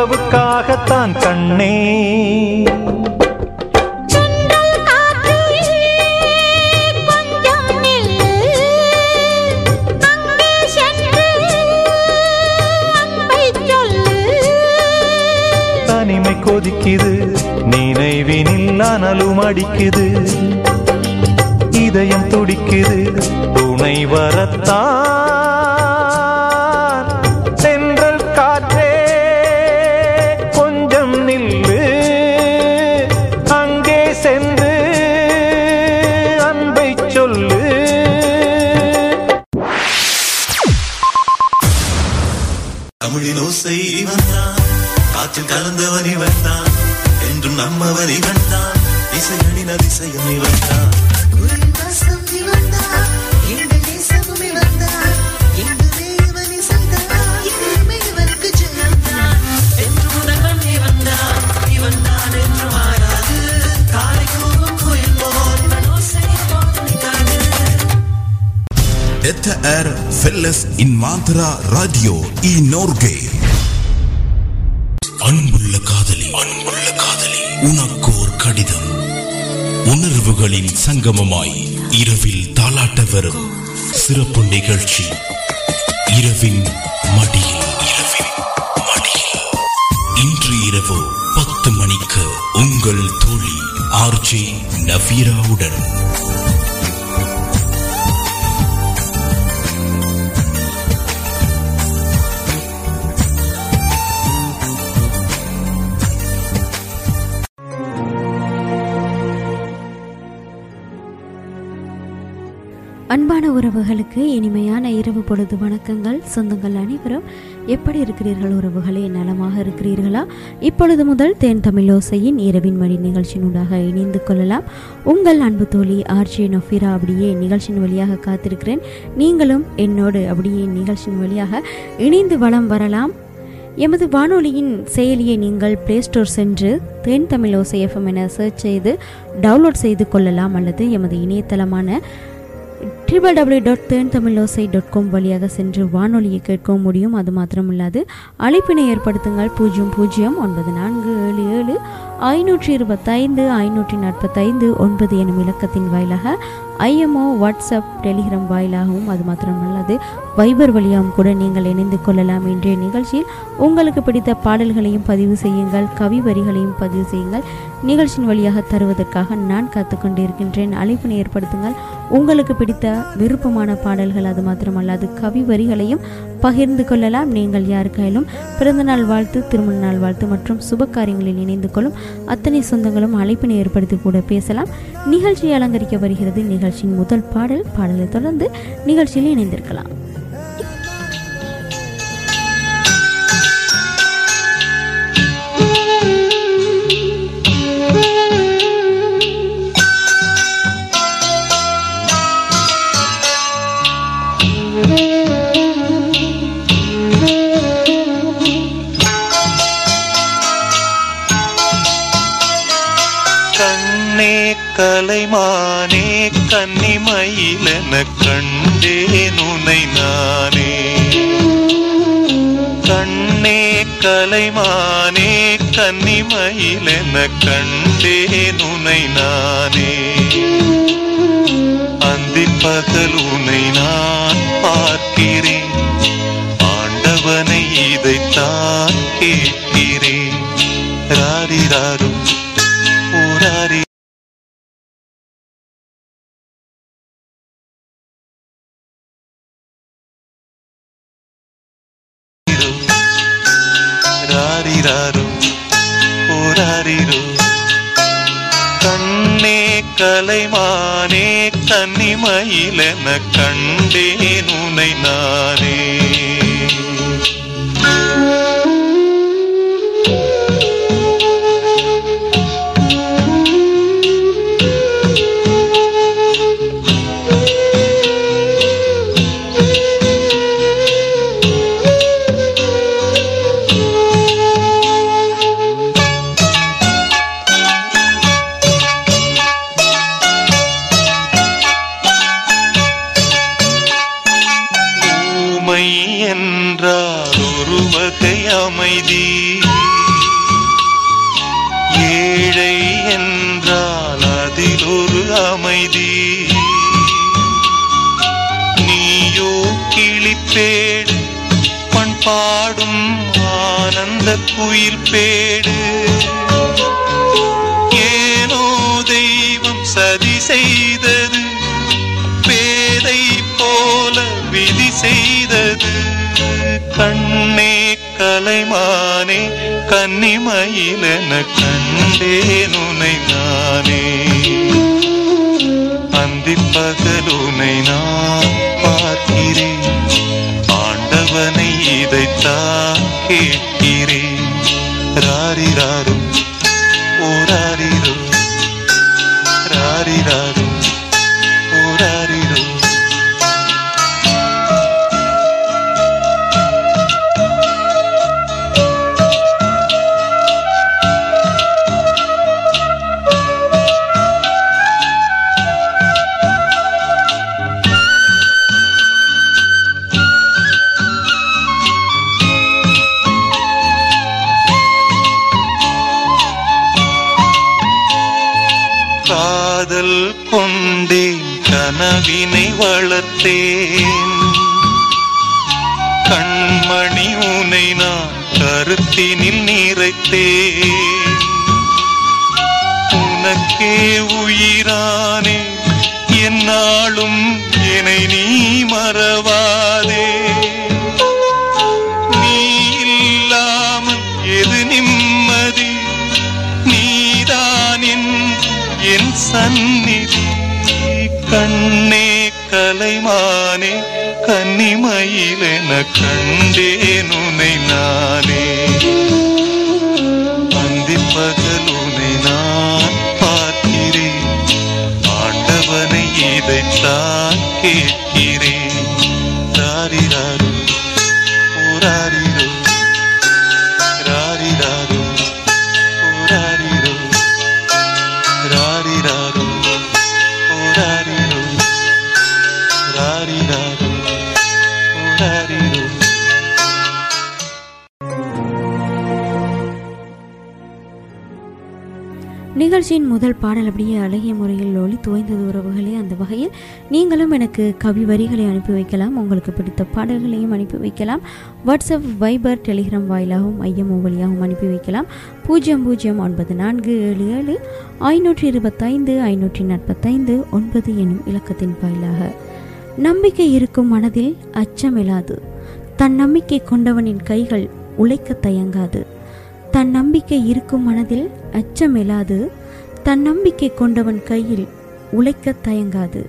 உறவுக்காகத்தான் கண்ணே சென்றல் காற்றே கொஞ்சம் நில்லு அங்கே சென்று அன்பைச் சொல்லு தனிமை கொதிக்குது நினைவினில் அனலும் அடிக்குது இதயம் துடிக்குது துணை வரத்தான் சென்றல் காற்றே கொஞ்சம் நில்லு அங்கே சென்று அன்பை சொல்லு தமிழின் ஓசை இவன் தான் காற்றில் கலந்தவன் இவன் தான் என்றும் நம்மவன் இவன் தான் இசையணின் அதிசயம் இவன் தான் குருவாசம் இவன்தான், எங்கள் நேசமும் இவன்தான், எங்குமே இவன் இசைதான், எங்குமே இவனுக்கு ஜெயம்தான். என்று முதல்வன் இவன்தான், இவன்தான் என்று மாறாது, காலை கூவும் குயில் போல் இவன் ஓசை போல் நிற்காது. Detta är Felles Invandrara Radio i Norge. அன்புள்ள காதலி அன்புள்ள காதலி உனக்கு ஒரு கடிதம் உணர்வுகளின் சங்கமமாய் இரவில் தாலாட்ட வரும் சிறப்பு நிகழ்ச்சி இரவின் மடியில் இரவின் மடியில் இன்று இரவு பத்து மணிக்கு உங்கள் தோழி ஆர்ஜே நவீராவுடன் அன்பான உறவுகளுக்கு இனிமையான இரவு பொழுது வணக்கங்கள் சொந்தங்கள் அனைவரும் எப்படி இருக்கிறீர்கள் உறவுகளே நலமாக இருக்கிறீர்களா இப்பொழுது முதல் தேன் தமிழோசையின் இரவின் மணி நிகழ்ச்சியினூடாக இணைந்து கொள்ளலாம் உங்கள் அன்பு தோழி ஆர்ஜே நஃபீரா அப்படியே நிகழ்ச்சியின் வழியாக காத்திருக்கிறேன் நீங்களும் என்னோடு அப்படியே நிகழ்ச்சியின் வழியாக இணைந்து வளம் வரலாம் எமது வானொலியின் செயலியை நீங்கள் பிளே ஸ்டோர் சென்று தேன் தமிழ் ஓசை எஃப்எம் என சர்ச் செய்து டவுன்லோட் செய்து கொள்ளலாம் அல்லது எமது இணையதளமான triple W dot Then Thamizhosai dot com வழியாக சென்று வானொலியை கேட்கவும் முடியும் அது மாத்திரமில்லாது அழைப்பினை ஏற்படுத்துங்கள் பூஜ்ஜியம் பூஜ்ஜியம் ஒன்பது நான்கு ஏழு ஏழு ஐநூற்றி இருபத்தைந்து ஐநூற்றி நாற்பத்தைந்து ஒன்பது எனும் இலக்கத்தின் வாயிலாக ஐஎம்ஓ வாட்ஸ்அப் டெலிகிராம் வாயிலாகவும் அது மாத்திரமல்லாது வைபர் வழியாகவும் கூட நீங்கள் இணைந்து கொள்ளலாம் இன்றைய நிகழ்ச்சியில் உங்களுக்கு பிடித்த பாடல்களையும் பதிவு செய்யுங்கள் கவி வரிகளையும் பதிவு செய்யுங்கள் நிகழ்ச்சியின் வழியாக தருவதற்காக நான் காத்துக்கொண்டிருக்கின்றேன் அழைப்பினை ஏற்படுத்துங்கள் உங்களுக்கு பிடித்த விருப்பமான பாடல்கள் அது மாத்திரமல்லாது கவி வரிகளையும் பகிர்ந்து கொள்ளலாம் நீங்கள் யாருக்காயிலும் பிறந்தநாள் வாழ்த்து திருமண நாள் வாழ்த்து மற்றும் சுப காரியங்களில் இணைந்து கொள்ளும் அத்தனை சொந்தங்களும் அழைப்பினை ஏற்படுத்தி கூட பேசலாம் நிகழ்ச்சியை அலங்கரிக்க வருகிறது நிகழ்ச்சியின் முதல் பாடல் பாடலை தொடர்ந்து நிகழ்ச்சியில் இணைந்திருக்கலாம் கண்ணே கலைமானே கன்னிமயிலென கண்டேன் உனை நானே கண்ணே கலைமானே கன்னிமயிலென கண்டேன் உனை நானே அந்தி பகல் உனை நான் பார்க்கிறேன் ஆண்டவனை இதைத்தான் கேட்கிறேன் ராரிராரும் ஊராரி ராரிராரு ஊராரிரு கண்ணே கலைமானே கன்னிமயிலென கண்டேன் உனை நானே ஊமை என்றால் ஒரு வகை அமைதி ஏழை என்றால் அதில் ஒரு அமைதி நீயோ கிளிப்பேடு பண்பாடும் ஆனந்த குயில் பேடு ஏனோ தெய்வம் சதி செய்தது பேதை போல விதி செய்தது கண்ணே கலைமானே கன்னிமயிலென கண்டேன் உனை நானே அந்திப் பகலுனை நான் பார்க்கிறேன் ஆண்டவனை இதைத்தான் கேட்கிறேன் ராரிராரும் ஓராரிரோ ராரிராரும் ஓராரிரோ காதல் கொண்டேன் கனவினை வளர்த்தேன் கண்மணி உனை நான் கருத்தினில் நிறைத்தேன் உனக்கே உயிரானே என்னாலும் என்னை நீ மறவாதே நீ இல்லாமல் எது நிம்மதி நீதான் என்று என் சந்நிதி கண்ணே கலைமானே கன்னிமயிலென கண்டேன் உனை நானே அந்திப் பகல் உனை நான் பார்க்கிறேன் ஆண்டவனை இதைத்தான் கேட்கிறேன் ராரிராரு ஓராரிரோ ராரிராரு ஓராரிரோ ராரிராரு ஓராரிரோ ராரிராரு ஓராரிரோ நிகழ்ச்சியின் முதல் பாடல் அப்படியே அழகிய முறையில் ஒளி துவைந்தது உறவுகளே அந்த வகையில் நீங்களும் எனக்கு கவி வரிகளை அனுப்பி வைக்கலாம் உங்களுக்கு பிடித்த பாடல்களையும் அனுப்பி வைக்கலாம் வாட்ஸ்அப் வைபர் டெலிகிராம் வாயிலாகவும் ஐஎம்ஓ வழியாகவும் அனுப்பி வைக்கலாம் பூஜ்ஜியம் பூஜ்ஜியம் ஒன்பது நான்கு ஏழு ஏழு ஐநூற்றி இருபத்தைந்து ஐநூற்றி நாற்பத்தைந்து ஒன்பது எனும் இலக்கத்தின் வாயிலாக நம்பிக்கை இருக்கும் மனதில் அச்சமில்லாது தன் நம்பிக்கை கொண்டவனின் கைகள் உழைக்க தயங்காது தன் நம்பிக்கை இருக்கும் மனதில் அச்சமில்லாது தன் நம்பிக்கை கொண்டவன் கையில் உழைக்க தயங்காது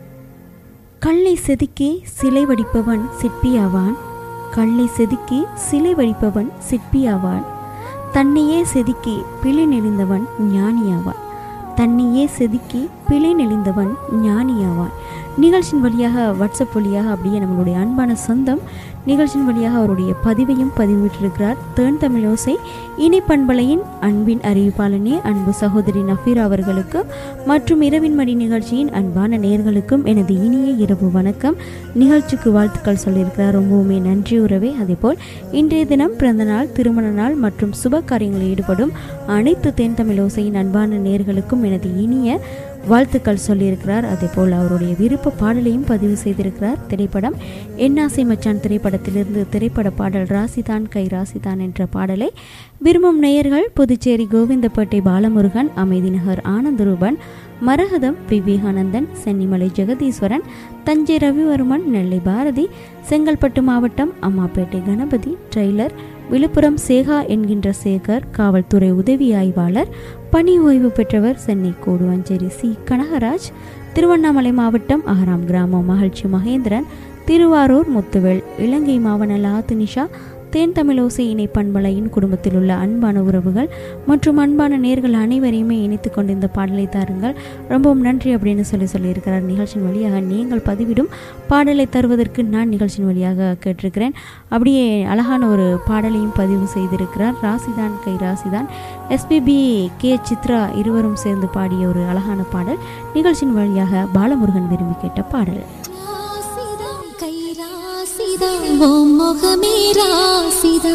கல்லை செதுக்கி சிலை வடிப்பவன் சிற்பியாவான் கல்லை செதுக்கி சிலை வடிப்பவன் சிற்பியாவான் தன்னையே செதுக்கி பிழை நெளிந்தவன் ஞானியாவான் தன்னையே செதுக்கி பிழை நெளிந்தவன் ஞானியாவான் நிகழ்ச்சியின் வழியாக வாட்ஸ்அப் வழியாக அப்படியே நம்மளுடைய அன்பான சொந்தம் நிகழ்ச்சியின் வழியாக அவருடைய பதிவையும் பதிவிட்டிருக்கிறார் தேன் தமிழோசை இனி பண்பலையின் அன்பின் அறிவிப்பாளனே அன்பு சகோதரி நஃபீரா அவர்களுக்கும் மற்றும் இரவின் மடி நிகழ்ச்சியின் அன்பான நேர்களுக்கும் எனது இனிய இரவு வணக்கம் நிகழ்ச்சிக்கு வாழ்த்துக்கள் சொல்லியிருக்கிறார் ரொம்பவுமே நன்றி உறவே அதேபோல் இன்றைய தினம் பிறந்த நாள் திருமண நாள் மற்றும் சுப காரியங்களில் ஈடுபடும் அனைத்து தென் தமிழோசையின் அன்பான நேர்களுக்கும் எனது இனிய வாழ்த்துக்கள் சொல்லியிருக்கிறார் அதேபோல் அவருடைய விருப்ப பாடலையும் பதிவு செய்திருக்கிறார் திரைப்படம் என்னாசை மச்சான் திரைப்படத்திலிருந்து திரைப்பட பாடல் ராசிதான் கை ராசிதான் என்ற பாடலை விரும்பும் நேயர்கள் புதுச்சேரி கோவிந்தப்பேட்டை பாலமுருகன் அமைதி நகர் ஆனந்தரூபன் மரகதம் விவேகானந்தன் சென்னிமலை ஜெகதீஸ்வரன் தஞ்சை ரவிவர்மன் நெல்லை பாரதி செங்கல்பட்டு மாவட்டம் அம்மாப்பேட்டை கணபதி ட்ரெய்லர் விழுப்புரம் சேகா என்கின்ற சேகர் காவல்துறை உதவி ஆய்வாளர் பணி ஓய்வு பெற்றவர் சென்னை கோடுவாஞ்சேரி சி கனகராஜ் திருவண்ணாமலை மாவட்டம் அகராம் கிராமம் மகிழ்ச்சி மகேந்திரன் திருவாரூர் முத்துவேல் இலங்கை மாவன லாத்துனிஷா தேன் தமிழோசை இணை பண்பலையின் குடும்பத்தில் உள்ள அன்பான உறவுகள் மற்றும் அன்பான நேர்கள் அனைவரையுமே இணைத்து கொண்டு இந்த பாடலை தாருங்கள் ரொம்பவும் நன்றி அப்படின்னு சொல்லி சொல்லியிருக்கிறார் நிகழ்ச்சியின் வழியாக நீங்கள் பதிவிடும் பாடலை தருவதற்கு நான் நிகழ்ச்சியின் வழியாக கேட்டிருக்கிறேன் அப்படியே அழகான ஒரு பாடலையும் பதிவு செய்திருக்கிறார் ராசிதான் கை ராசிதான் எஸ்பிபி கே சித்ரா இருவரும் சேர்ந்து பாடிய ஒரு அழகான பாடல் நிகழ்ச்சியின் வழியாக பாலமுருகன் விரும்பி கேட்ட பாடல் ராசிதான் கை ராசிதான் ராசிதா ஓ முகமே ராசிதா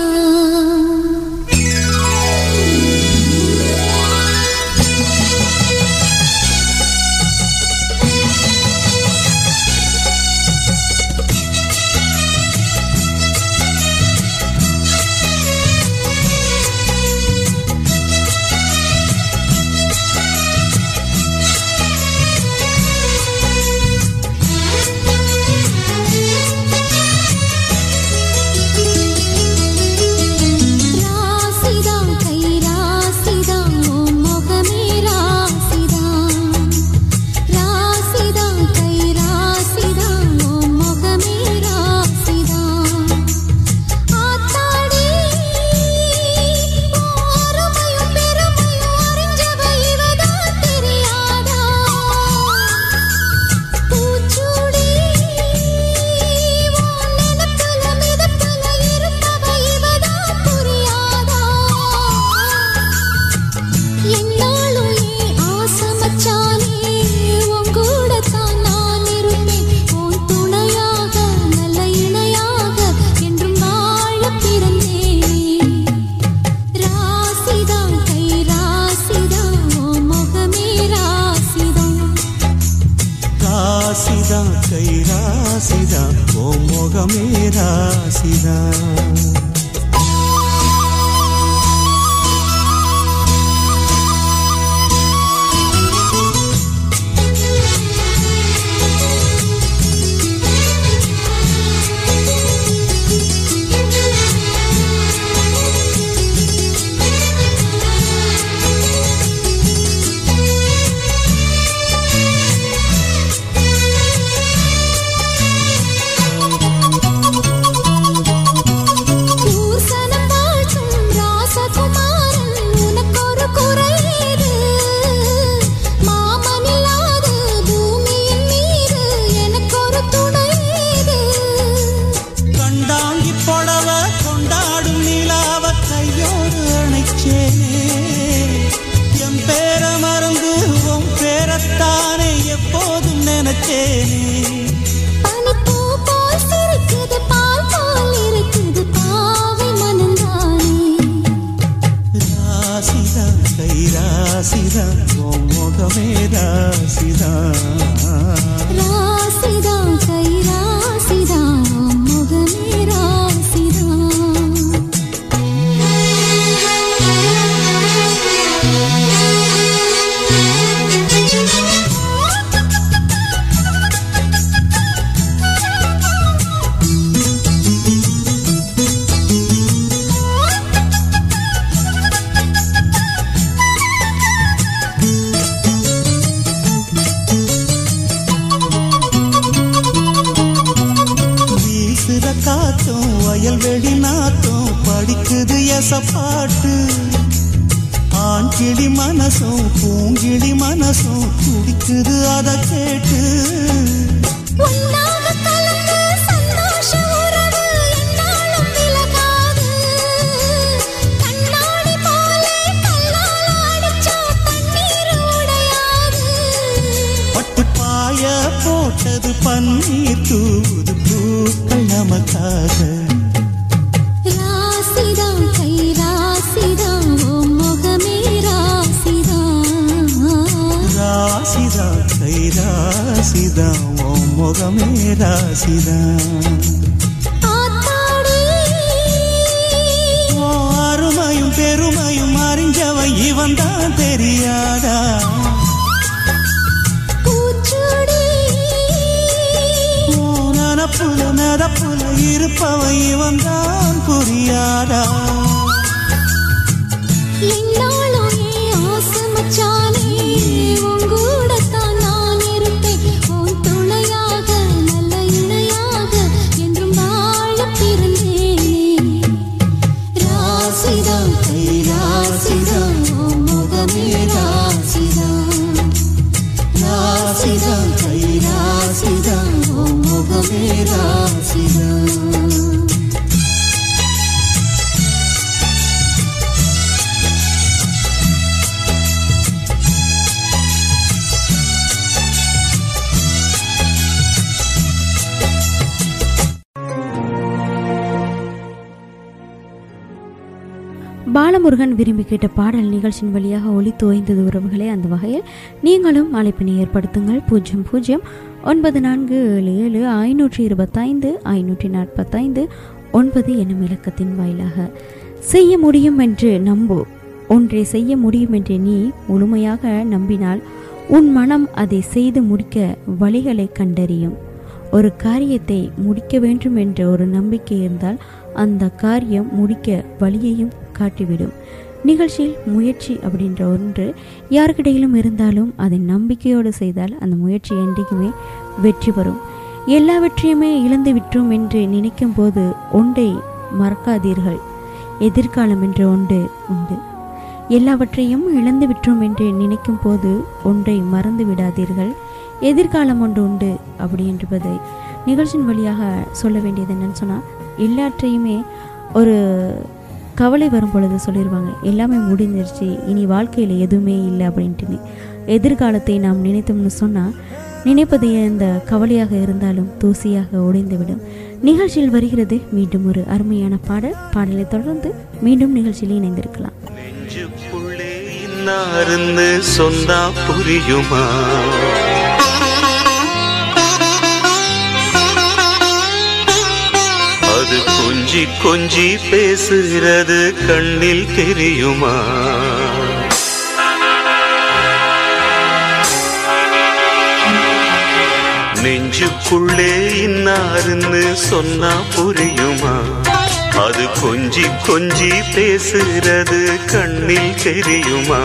ராசிதா கை ராசிதா ஓ முகமே ராசிதா ராசிதா கை ராசிதா ஓ முகமே ராசிதா ஆத்தாடி ஓரமையும் பெருமையும் அறிஞ்சவ இவதான் தெரியாதா பூச்சூடி உன் நினைப்புல மிதப்புல இருப்பவ இவதான் புரியாதா என்னாலும் ஏன் ஆசை மச்சானே உன் கூடத்தான் நான் இருப்பேன் உன் துணையாக நல்ல இணையாக என்றும் வாழ பிறந்தேன் ராசிதா கை ராசிதா ஓ முகமே ராசிதா ராசிதா கை ராசிதா ஓ முகமே ராசிதா பூசணம் வாழ்த்தும் ராசகுமாரன் உனக்கொரு குறையீடு மாமனில்லாத பூமியின் மீது எனக்கொரு துணையீடு கண்டாங்கி புடவ கொண்டாடும் நிலாவ கையோடு அணைச்சேனே என் பேர மறந்து உன் பேரத்தானே எப்போதும் நினைச்சேனே பனிப்பூ போல் சிரிக்குது பால் போல் இருக்குது பாவை மனந்தானே ராசிதா கை ராசிதா ஓ முகமே ராசிதா ராசிதா கை ராசிதா முகமே ராசிதா வீசுற காத்தும் வயல்வெளி நாத்தும் படிக்குது எச பாட்டு ஆண் கிளி மனசும் பூங்கிளி மனசும் துடிக்குது அத கேட்டு ஒன்னாக கலந்து சந்தோஷ உறவு என்னாலும் விலகாது கண்ணாடி போலே கல்லால் அடிச்சா தண்ணீர் உடையாது பட்டு பாய போட்டது பன்னீர் தூது பூக்கள் நமக்காக ராசிதா கை ராசிதா ஓ முகமே ராசிதா ராசிதா கை ராசிதா ஓ முகமே ராசிதா ஆத்தாடி ஓ அருமையும் பெருமையும் அறிஞ்சவன் இவன் தான் தெரியாதா பூச்சூடி ஓ நனப்புல நதப்புல இருப்பவன் இவன் தான் புரியாதா என்னாலும் ஏன் ஆசை மச்சானே உன் கூடத்தான் நான் இருப்பேன் உன் துணையாக நல்ல இணையாக என்றும் வாழ பிறந்தேனே ராசிதா கை ராசிதா உன் முகமே ராசிதா ராசிதா கை ராசிதா உன் முகமே ராசிதா பாலமுருகன் விரும்பி கேட்ட பாடல் நிகழ்ச்சியின் வழியாக ஒளி தோய்ந்தது உறவுகளே அந்த வகையில் நீங்களும் அழைப்பினை ஏற்படுத்துங்கள் பூஜ்ஜியம் பூஜ்ஜியம் ஒன்பது நான்கு ஏழு ஏழு ஐநூற்றி இருபத்தைந்து ஐநூற்றி நாற்பத்தைந்து ஒன்பது என்னும் இலக்கத்தின் வாயிலாக செய்ய முடியும் என்று நம்பு ஒன்றை செய்ய முடியும் என்று நீ முழுமையாக நம்பினால் உன் மனம் அதை செய்து முடிக்க வழிகளை கண்டறியும் ஒரு காரியத்தை முடிக்க வேண்டும் என்ற ஒரு நம்பிக்கை இருந்தால் அந்த காரியம் முடிக்க வழியையும் காட்டிவிடும் நிகழ்ச்சியில் முயற்சி அப்படின்ற ஒன்று யாருக்கிடையிலும் இருந்தாலும் அதை நம்பிக்கையோடு செய்தால் அந்த முயற்சி என்றைக்குமே வெற்றி பெறும் எல்லாவற்றையுமே இழந்து விட்டோம் என்று நினைக்கும் போது ஒன்றை மறக்காதீர்கள் எதிர்காலம் என்ற ஒன்று உண்டு எல்லாவற்றையும் இழந்து விட்டோம் என்று நினைக்கும் போது ஒன்றை மறந்து விடாதீர்கள் எதிர்காலம் ஒன்று உண்டு அப்படி என்பதை நிகழ்ச்சியின் வழியாக சொல்ல வேண்டியது என்னன்னு சொன்னால் எல்லாற்றையுமே ஒரு கவலை வரும் பொழுது சொல்லிடுவாங்க எல்லாமே முடிஞ்சிருச்சு இனி வாழ்க்கையில் எதுவுமே இல்லை அப்படின்ட்டுன்னு எதிர்காலத்தை நாம் நினைத்தோம்னு சொன்னால் நினைப்பது இந்த கவலையாக இருந்தாலும் தூசியாக உடைந்துவிடும் நிகழ்ச்சியில் வருகிறது மீண்டும் ஒரு அருமையான பாடல் பாடலை தொடர்ந்து மீண்டும் நிகழ்ச்சியில் இணைந்திருக்கலாம் நெஞ்சுக்குள்ளே இன்னாருன்னு சொன்னா புரியுமா அது கொஞ்சி கொஞ்சி பேசுகிறது கண்ணில் தெரியுமா நெஞ்சுக்குள்ளே இன்னாருன்னு சொன்னா புரியுமா அது கொஞ்சி கொஞ்சி பேசுறது கண்ணில் தெரியுமா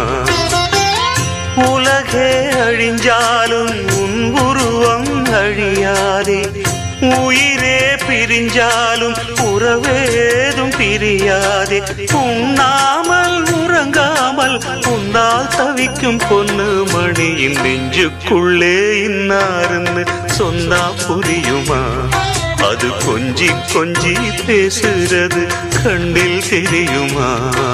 உலகே அழிஞ்சாலும் உன் உருவம் அழியாதே உயிரே பிரிஞ்சாலும் உறவேதும் பிரியாதே உண்ணாமல் உறங்காமல் உன்னால் தவிக்கும் பொண்ணு மணியின் நெஞ்சுக்குள்ளே இன்னாருன்னு சொன்னா புரியுமா அது கொஞ்சி கொஞ்சி பேசுறது கண்ணில் தெரியுமா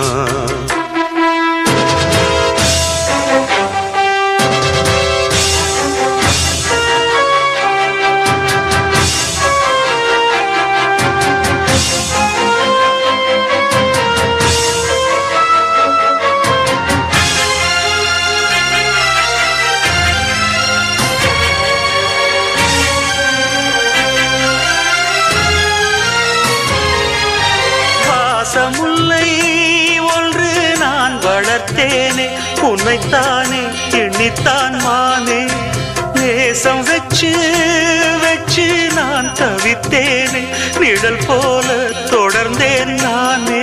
பாசமுல்லை ஒன்று நான் வளர்த்தேனே உன்னைத்தானே எண்ணித்தான் மானே நேசம் வச்சு வச்சு நான் தவித்தேனே நிழல் போல தொடர்ந்தேன் நானே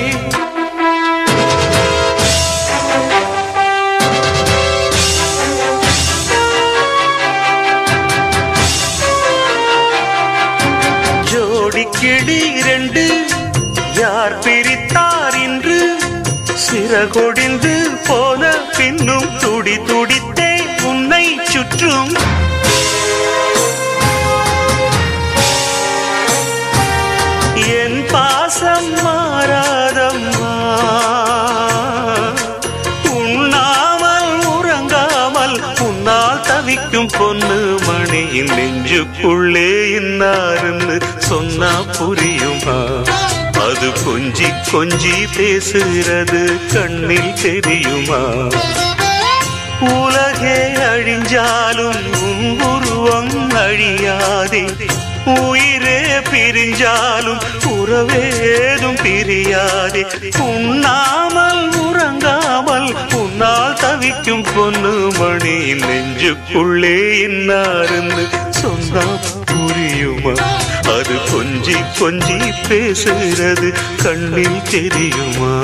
ஜோடி கிளி இரண்டு யார் பிரித்தார் இன்று சிறகொடிந்து போன பின்னும் துடி துடித்தே உன்னை சுற்றும் என் பாசம் மாறாதம்மா உண்ணாமல் உறங்காமல் உன்னால் தவிக்கும் பொண்ணு மணியின் நெஞ்சுக்குள்ளே இன்னாருன்னு சொன்னா புரியுமா அது கொஞ்சி கொஞ்சி பேசுறது கண்ணில் தெரியுமா உலகே அழிஞ்சாலும் உன் உருவம் அழியாதே உயிரே பிரிஞ்சாலும் உறவேதும் பிரியாதே உண்ணாமல் உறங்காமல் உன்னால் தவிக்கும் பொண்ணு மணி நெஞ்சுக்குள்ளே இன்னாருன்னு சொன்னா புரியுமா அது கொஞ்சி கொஞ்சி பேசுறது கண்ணில் தெரியுமா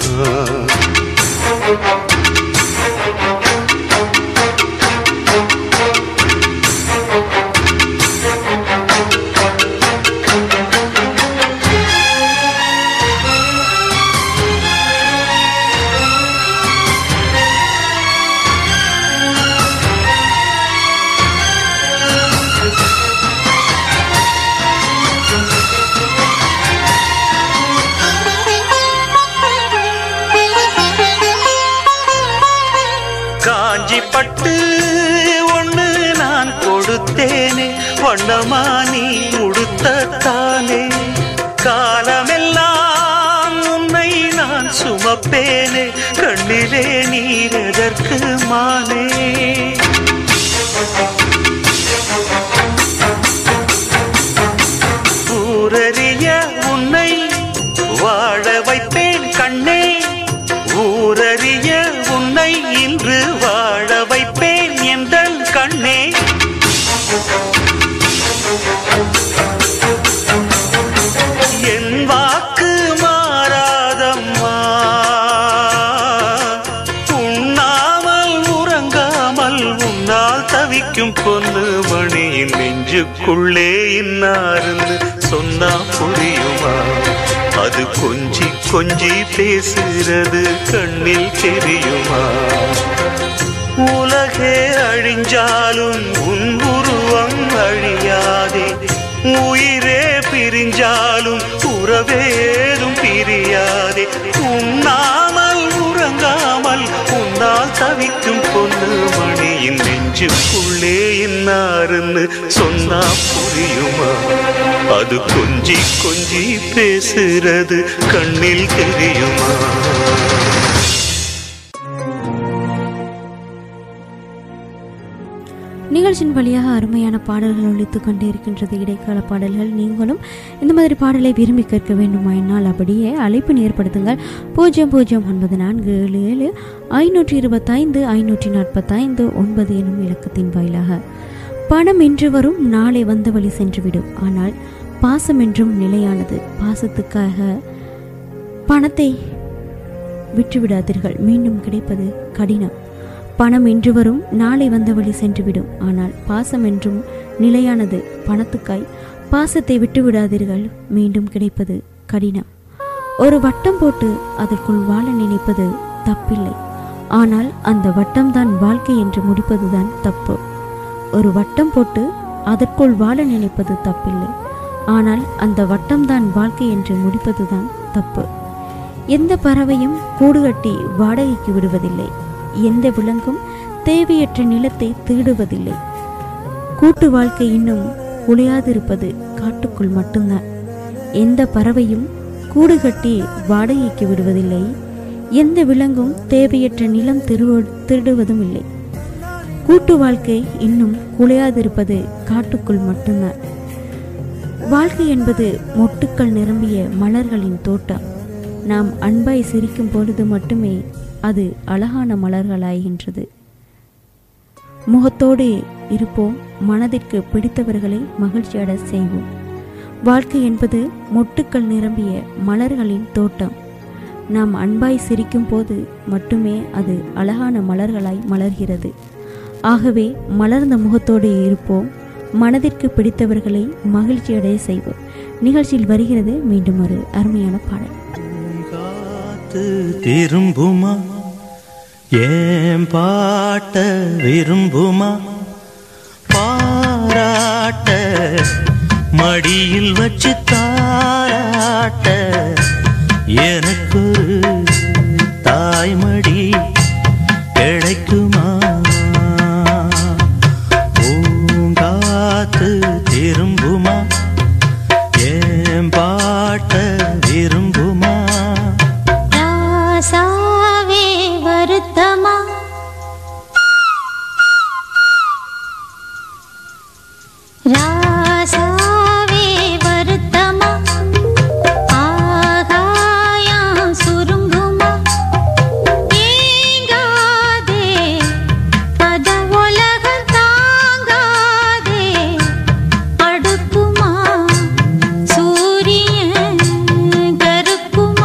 காஞ்சி பட்டு ஒண்ணு நான் கொடுத்தேனே வண்ணமா நீ உடுத்தத்தானே காலமெல்லாம் உன்னை நான் சும நெஞ்சிலே நீரதற்கு மானே ஊரறிய உன்னை வாழ வைப்பேன் கண்ணே ஊரறிய உன்னை இன்று வாழ வைப்பேன் எந்தன் கண்ணே என் வாக்கு மாறாதம்மா உண்ணாமல் உறங்காமல் உன்னால் தவிக்கும் பொண்ணு மணியின் நெஞ்சுக்குள்ளே இன்னாருன்னு சொன்னா புரியுமா அது கொஞ்சி கொஞ்சி பேசுறது கண்ணில் தெரியுமா உலகே அழிஞ்சாலும் உன் உருவம் அழியாதே உயிரே பிரிஞ்சாலும் உறவேதும் பிரியாதே உண்ணாமல் உறங்காமல் உன்னால் தவிக்கும் பொண்ணு மணியின் நெஞ்சுக்குள்ளே இன்னாருன்னு சொன்னா புரியுமா அது கொஞ்சி கொஞ்சி பேசுறது கண்ணில் தெரியுமா நிகழ்ச்சியின் வழியாக அருமையான பாடல்கள் ஒழித்துக் கொண்டே இருக்கின்றது இடைக்கால பாடல்கள் நீங்களும் இந்த மாதிரி பாடலை விரும்பி கேட்க வேண்டுமா என்னால் அப்படியே அழைப்பின் ஏற்படுத்துங்கள் பூஜ்ஜியம் பூஜ்ஜியம் ஒன்பது நான்கு ஏழு ஏழு ஐநூற்றி இருபத்தைந்து ஐநூற்றி நாற்பத்தைந்து ஒன்பது எனும் இலக்கத்தின் வாயிலாக பணம் இன்று வரும் நாளை வந்த வழி சென்றுவிடும் ஆனால் பாசம் என்றும் நிலையானது பாசத்துக்காக பணத்தை விட்டுவிடாதீர்கள் மீண்டும் கிடைப்பது கடினம் பணம் இன்று வரும் நாளை வந்த வழி சென்றுவிடும் ஆனால் பாசம் என்றும் நிலையானது பணத்துக்காய் பாசத்தை விட்டுவிடாதீர்கள் மீண்டும் கிடைப்பது கடினம் ஒரு வட்டம் போட்டு அதற்குள் வாழ நினைப்பது தப்பில்லை ஆனால் அந்த வட்டம்தான் வாழ்க்கை என்று முடிப்பதுதான் தப்பு ஒரு வட்டம் போட்டு அதற்குள் வாழ நினைப்பது தப்பில்லை ஆனால் அந்த வட்டம்தான் வாழ்க்கை என்று முடிப்பதுதான் தப்பு எந்த பறவையும் கூடு கட்டி வாடகைக்கு விடுவதில்லை எந்த விலங்கும் தேவையற்ற நிலத்தை திருடுவதில்லை கூட்டு வாழ்க்கை இன்னும் குலையாதிருப்பது காட்டுக்குள் மட்டும்தான் எந்த பறவையும் கூடு கட்டி வாடகைக்கு விடுவதில்லை எந்த விலங்கும் தேவையற்ற நிலம் திருவ திருடுவதும் இல்லை கூட்டு வாழ்க்கை இன்னும் குலையாதிருப்பது காட்டுக்குள் மட்டும்தான் வாழ்க்கை என்பது மொட்டுக்கள் நிரம்பிய மலர்களின் தோட்டம் நாம் அன்பாய் சிரிக்கும் பொழுது மட்டுமே அது அழகான மலர்களாகின்றது முகத்தோடு இருப்போம் மனதிற்கு பிடித்தவர்களை மகிழ்ச்சியட செய்வோம் வாழ்க்கை என்பது மொட்டுக்கள் நிரம்பிய மலர்களின் தோட்டம் நாம் அன்பாய் சிரிக்கும் போது மட்டுமே அது அழகான மலர்களாய் மலர்கிறது ஆகவே மலர்ந்த முகத்தோடு இருப்போம் மனதிற்கு பிடித்தவர்களை மகிழ்ச்சியடைய செய்வோம் நிகழ்ச்சியில் வருகிறது மீண்டும் ஒரு அருமையான பாடல் காத்து திரும்புமா ஏன் பாட்ட விரும்புமா பாராட்ட மடியில் வச்சு தாராட்ட எனக்கு ஒரு தாய்மடி கிடைக்குமா பூங்காத்து திரும்புமா ஏன் பாட்ட விரும்புமா ராசாவே வருத்தமா ராசாவே வருத்தமா ஆகாயம் சுருங்குமா ஏங்காதே அத உலகம் தாங்காதே அடுக்குமா சூரியன் கருக்குமா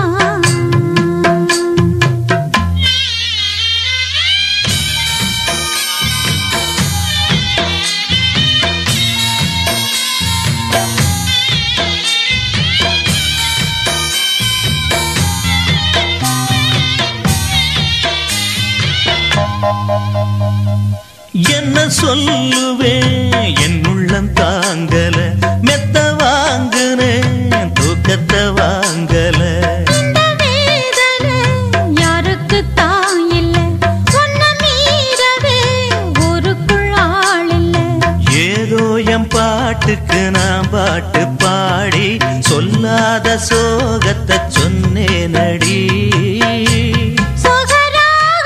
என்ன சொல்லுவேன் என் உள்ளம் தாங்கல மெத்த வாங்குனேன் தூக்கத்தை வாங்கல இந்த வேதனை யாருக்கு தான் இல்ல உன்ன மீறவே ஊருக்குள் ஆள் இல்ல ஏதோ என் பாட்டுக்கு நான் பாட்டு பாடி சொல்லாத சோகத்தை சொன்னேனடி சொகராக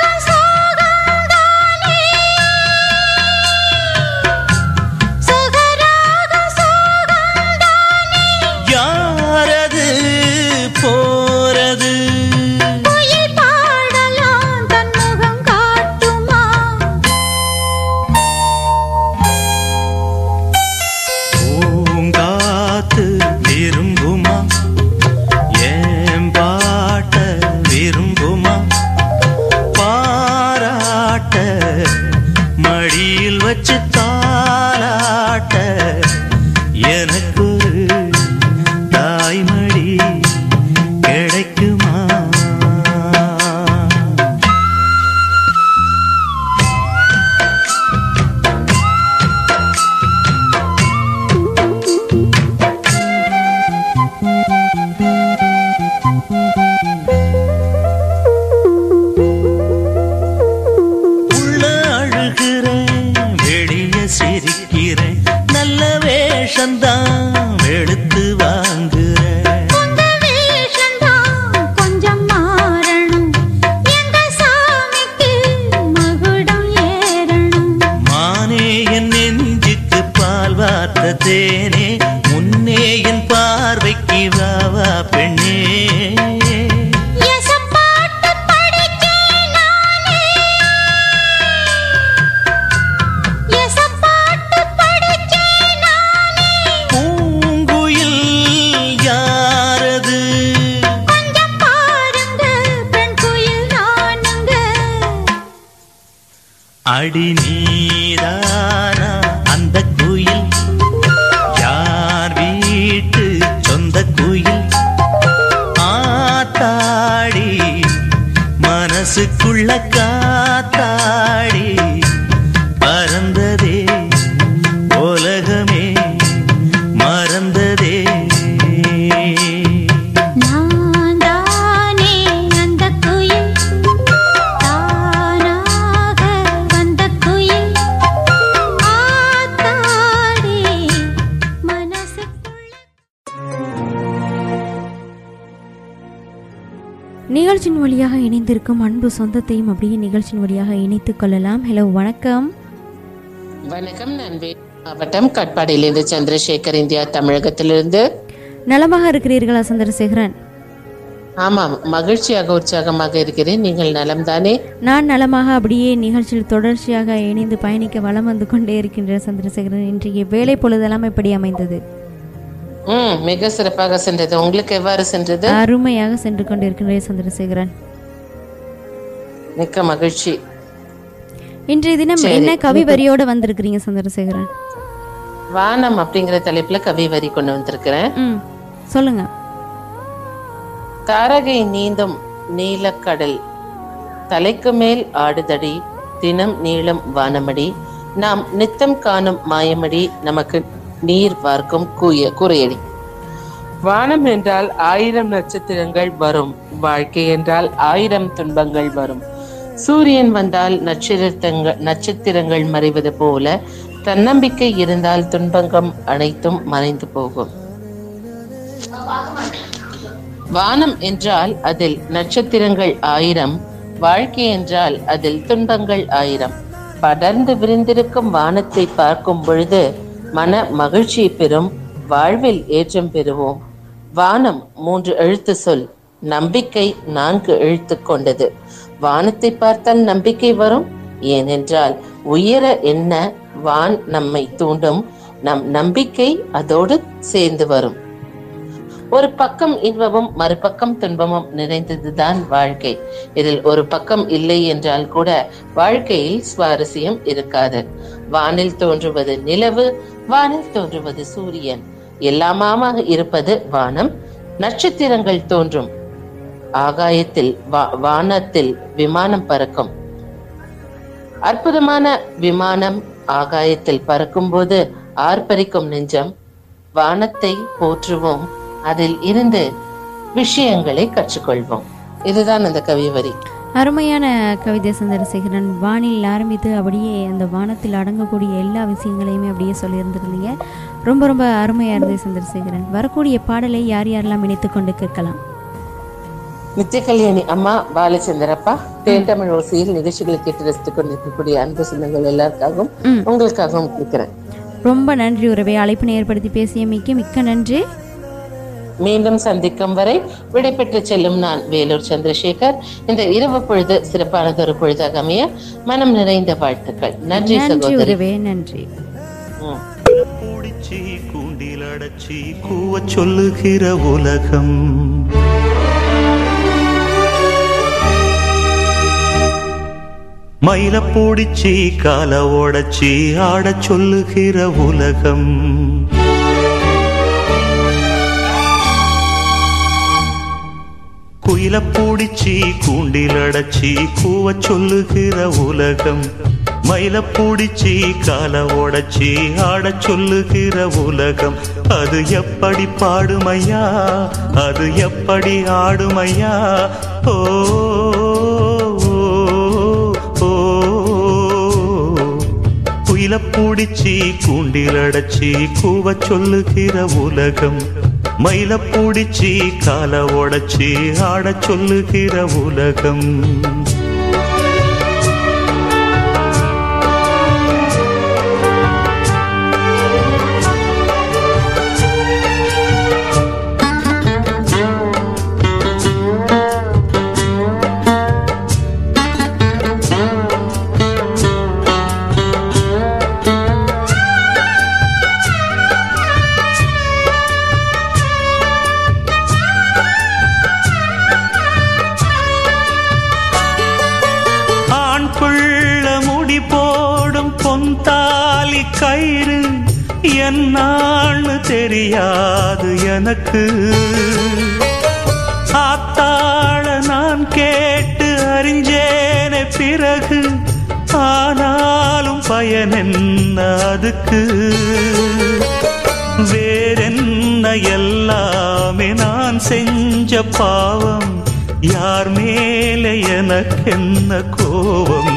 அடி நீதானா அந்த குயில் யார் வீட்டு சொந்த குயில் ஆத்தாடி மனசுக்குள்ள காத்தாடி பறந்ததே உலகமே மறந்ததே நான் தானே அந்த குயில் தானாக வந்த குயில் ஆத்தாடி மனசுக்குள்ள நிகழ்ச்சியின் வழியாக இணைந்திருக்கும் அன்பு சொந்தத்தையும் அப்படியே நிகழ்ச்சியின் வழியாக இணைத்துக் கொள்ளலாம் ஹலோ வணக்கம் வணக்கம் நான் வேலூர் மாவட்டம் கட்பாடியிலிருந்து சந்திரசேகர் இந்தியா தமிழகத்திலிருந்து நலமாக இருக்கிறீர்களா சந்திரசேகரன் ஆமாம் மகிழ்ச்சியாக உற்சாகமாக இருக்கிறேன் நீங்கள் நலம்தானே நான் நலமாக அப்படியே நிகழ்ச்சியில் தொடர்ச்சியாக இணைந்து பயணிக்க வலம் வந்து கொண்டே இருக்கின்ற சந்திரசேகரன் இன்றைய வேலை பொழுதெல்லாம் எப்படி அமைந்தது ம் மிக சிறப்பாக சென்றது உங்களுக்கு எவ்வாறு சென்றது அருமையாக சென்று கொண்டிருக்கின்ற சந்திரசேகரன் மிக்க மகிழ்ச்சி இன்றைய தினம் சரி. என்ன கவி வரியோட வந்திருக்கிறீங்க சந்திரசேகரன் வானம் அப்படிங்கிற தலைப்புல கவி வரி கொண்டு வந்திருக்கிறேன் ம் சொல்லுங்க தாரகை நீந்தும் நீலக்கடல் தலைக்கு மேல் ஆடுதடி தினம் நீளம் வானமடி நாம் நித்தம் காணும் மாயமடி நமக்கு நீர் வார்க்கும் கூய கூரையடி வானம் என்றால் ஆயிரம் நட்சத்திரங்கள் வரும் வாழ்க்கை என்றால் ஆயிரம் துன்பங்கள் வரும் சூரியன் வந்தால் நட்சத்திரங்கள் நட்சத்திரங்கள் மறைவது போல தன்னம்பிக்கை இருந்தால் துன்பங்கம் அனைத்தும் மறைந்து போகும் வானம் என்றால் அதில் நட்சத்திரங்கள் ஆயிரம் வாழ்க்கை என்றால் அதில் துன்பங்கள் ஆயிரம் படர்ந்து விரிந்திருக்கும் வானத்தை பார்க்கும் பொழுது மன மகிழ்ச்சி பெறும் வாழ்வில் ஏற்றம் பெறுவோம் வானம் மூன்று எழுத்து சொல் நம்பிக்கை நான்கு எழுத்து கொண்டது வானத்தை பார்த்தால் நம்பிக்கை வரும் ஏனென்றால் உயர என்ன வான் நம்மை தூண்டும் நம் நம்பிக்கை அதோடு சேர்ந்து வரும் ஒரு பக்கம் இன்பமும் மறுபக்கம் துன்பமும் நிறைந்ததுதான் வாழ்க்கை இதில் ஒரு பக்கம் இல்லை என்றால் கூட வாழ்க்கையில் சுவாரஸ்யம் இருக்காது வானில் தோன்றுவது நிலவு வானில் தோன்றுவது சூரியன் எல்லாமாமாக இருப்பது வானம் நட்சத்திரங்கள் தோன்றும் ஆகாயத்தில் வா- வானத்தில் விமானம் பறக்கும் அற்புதமான விமானம் ஆகாயத்தில் பறக்கும்போது ஆர்ப்பரிக்கும் நெஞ்சம் வானத்தை போற்றுவோம் அதில் இருந்து விஷயங்களை கற்றுக்கொள்வோம் இதுதான் அந்த கவி வரி அருமையான கவிதை சந்திரசேகரன் வானில் ஆரம்பித்து அப்படியே அந்த வானத்தில் அடங்கக்கூடிய எல்லா விஷயங்களையுமே அப்படியே சொல்லியிருந்திருந்தீங்க ரொம்ப ரொம்ப அருமையாக இருந்தது சந்திரசேகரன் வரக்கூடிய பாடலை யார் யாரெல்லாம் இணைத்து கொண்டு கேட்கலாம் நித்திய கல்யாணி அம்மா பாலச்சந்திரப்பா தேன்தமிழ் ஓசையில் நிகழ்ச்சிகளை கேட்டு ரசித்துக் கொண்டிருக்கக்கூடிய அன்பு சொந்தங்கள் எல்லாருக்காகவும் ம். உங்களுக்காகவும் கேட்கிறேன் ரொம்ப நன்றி உறவை அழைப்பினை ஏற்படுத்தி பேசியமைக்கு மிக்க நன்றி மீண்டும் சந்திக்கும் வரை விடைபெற்று செல்லும் நான் வேலூர் சந்திரசேகர் இந்த இரவு பொழுது சிறப்பானதொரு பொழுதாக அமைய மனம் நிறைந்த வாழ்த்துக்கள் நன்றி நன்றி சகோதரி உறவே நன்றி ம். பூடிச்சி கூண்டில் அடைச்சி கூவச் சொல்லுகிற உலகம் மயில பூடிச்சி கால ஓடச்சி ஆடச் சொல்லுகிற உலகம் குயில பூடிச்சி கூண்டில் அடைச்சி கூவச் சொல்லுகிற உலகம் மயில பூடிச்சி கால ஓடச்சி ஆடச் சொல்லுகிற உலகம் அது எப்படி பாடுமையா அது எப்படி ஆடுமையா ஓ ஓ, ஓ குயில பூடிச்சி கூண்டில் அடைச்சி கூவச் சொல்லுகிற உலகம் மயில பூடிச்சி கால உடைச்சி ஆடச் சொல்லுகிற உலகம் என்னான்னு தெரியாது எனக்கு ஆத்தாள நான் கேட்டு அறிஞ்சேனே பிறகு ஆனாலும் பயன் என்ன அதுக்கு வேறென்ன எல்லாமே நான் செஞ்ச பாவம் யார் மேலே எனக்கென்ன கோபம்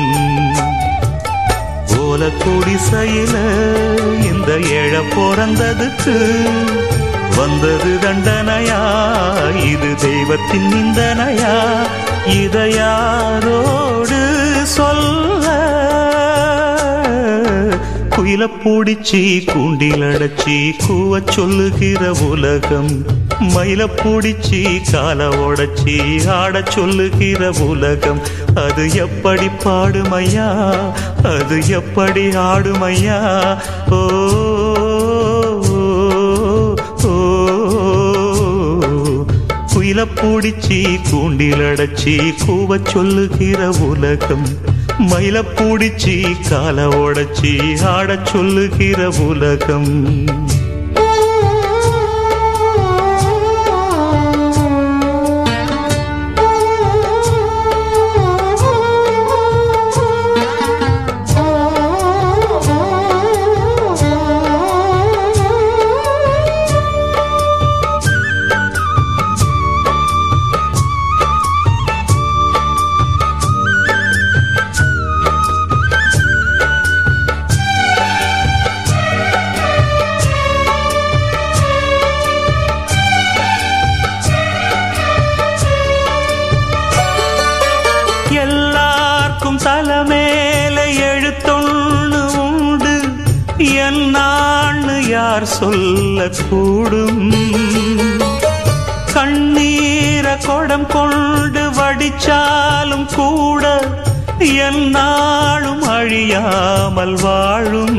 ஓல குடிசையில இந்த ஏழ பிறந்ததுக்கு வந்தது தண்டனையா இது தெய்வத்தின் நிந்தனையா இத யாரோடு சொல்ல குயில பூடிச்சி கூண்டில் அடைச்சி கூவ சொல்லுகிற உலகம் மயில பூடிச்சி கால உடைச்சி ஆட சொல்லுகிற உலகம் அது எப்படி பாடுமையா அது எப்படி ஆடுமையா ஓ ஓ, குயில பூடிச்சி கூண்டில் அடைச்சி கூவ சொல்லுகிற உலகம் மயில பூடிச்சி கால உடைச்சி ஆட சொல்லுகிற உலகம் எல்லாருக்கும் தலைமேல எழுத்தொன்னு உண்டு என்னான்னு யார் சொல்லக்கூடும் கண்ணீர கொடம் கொண்டு வடிச்சாலும் கூட என்னாலும் அழியாமல் வாழும்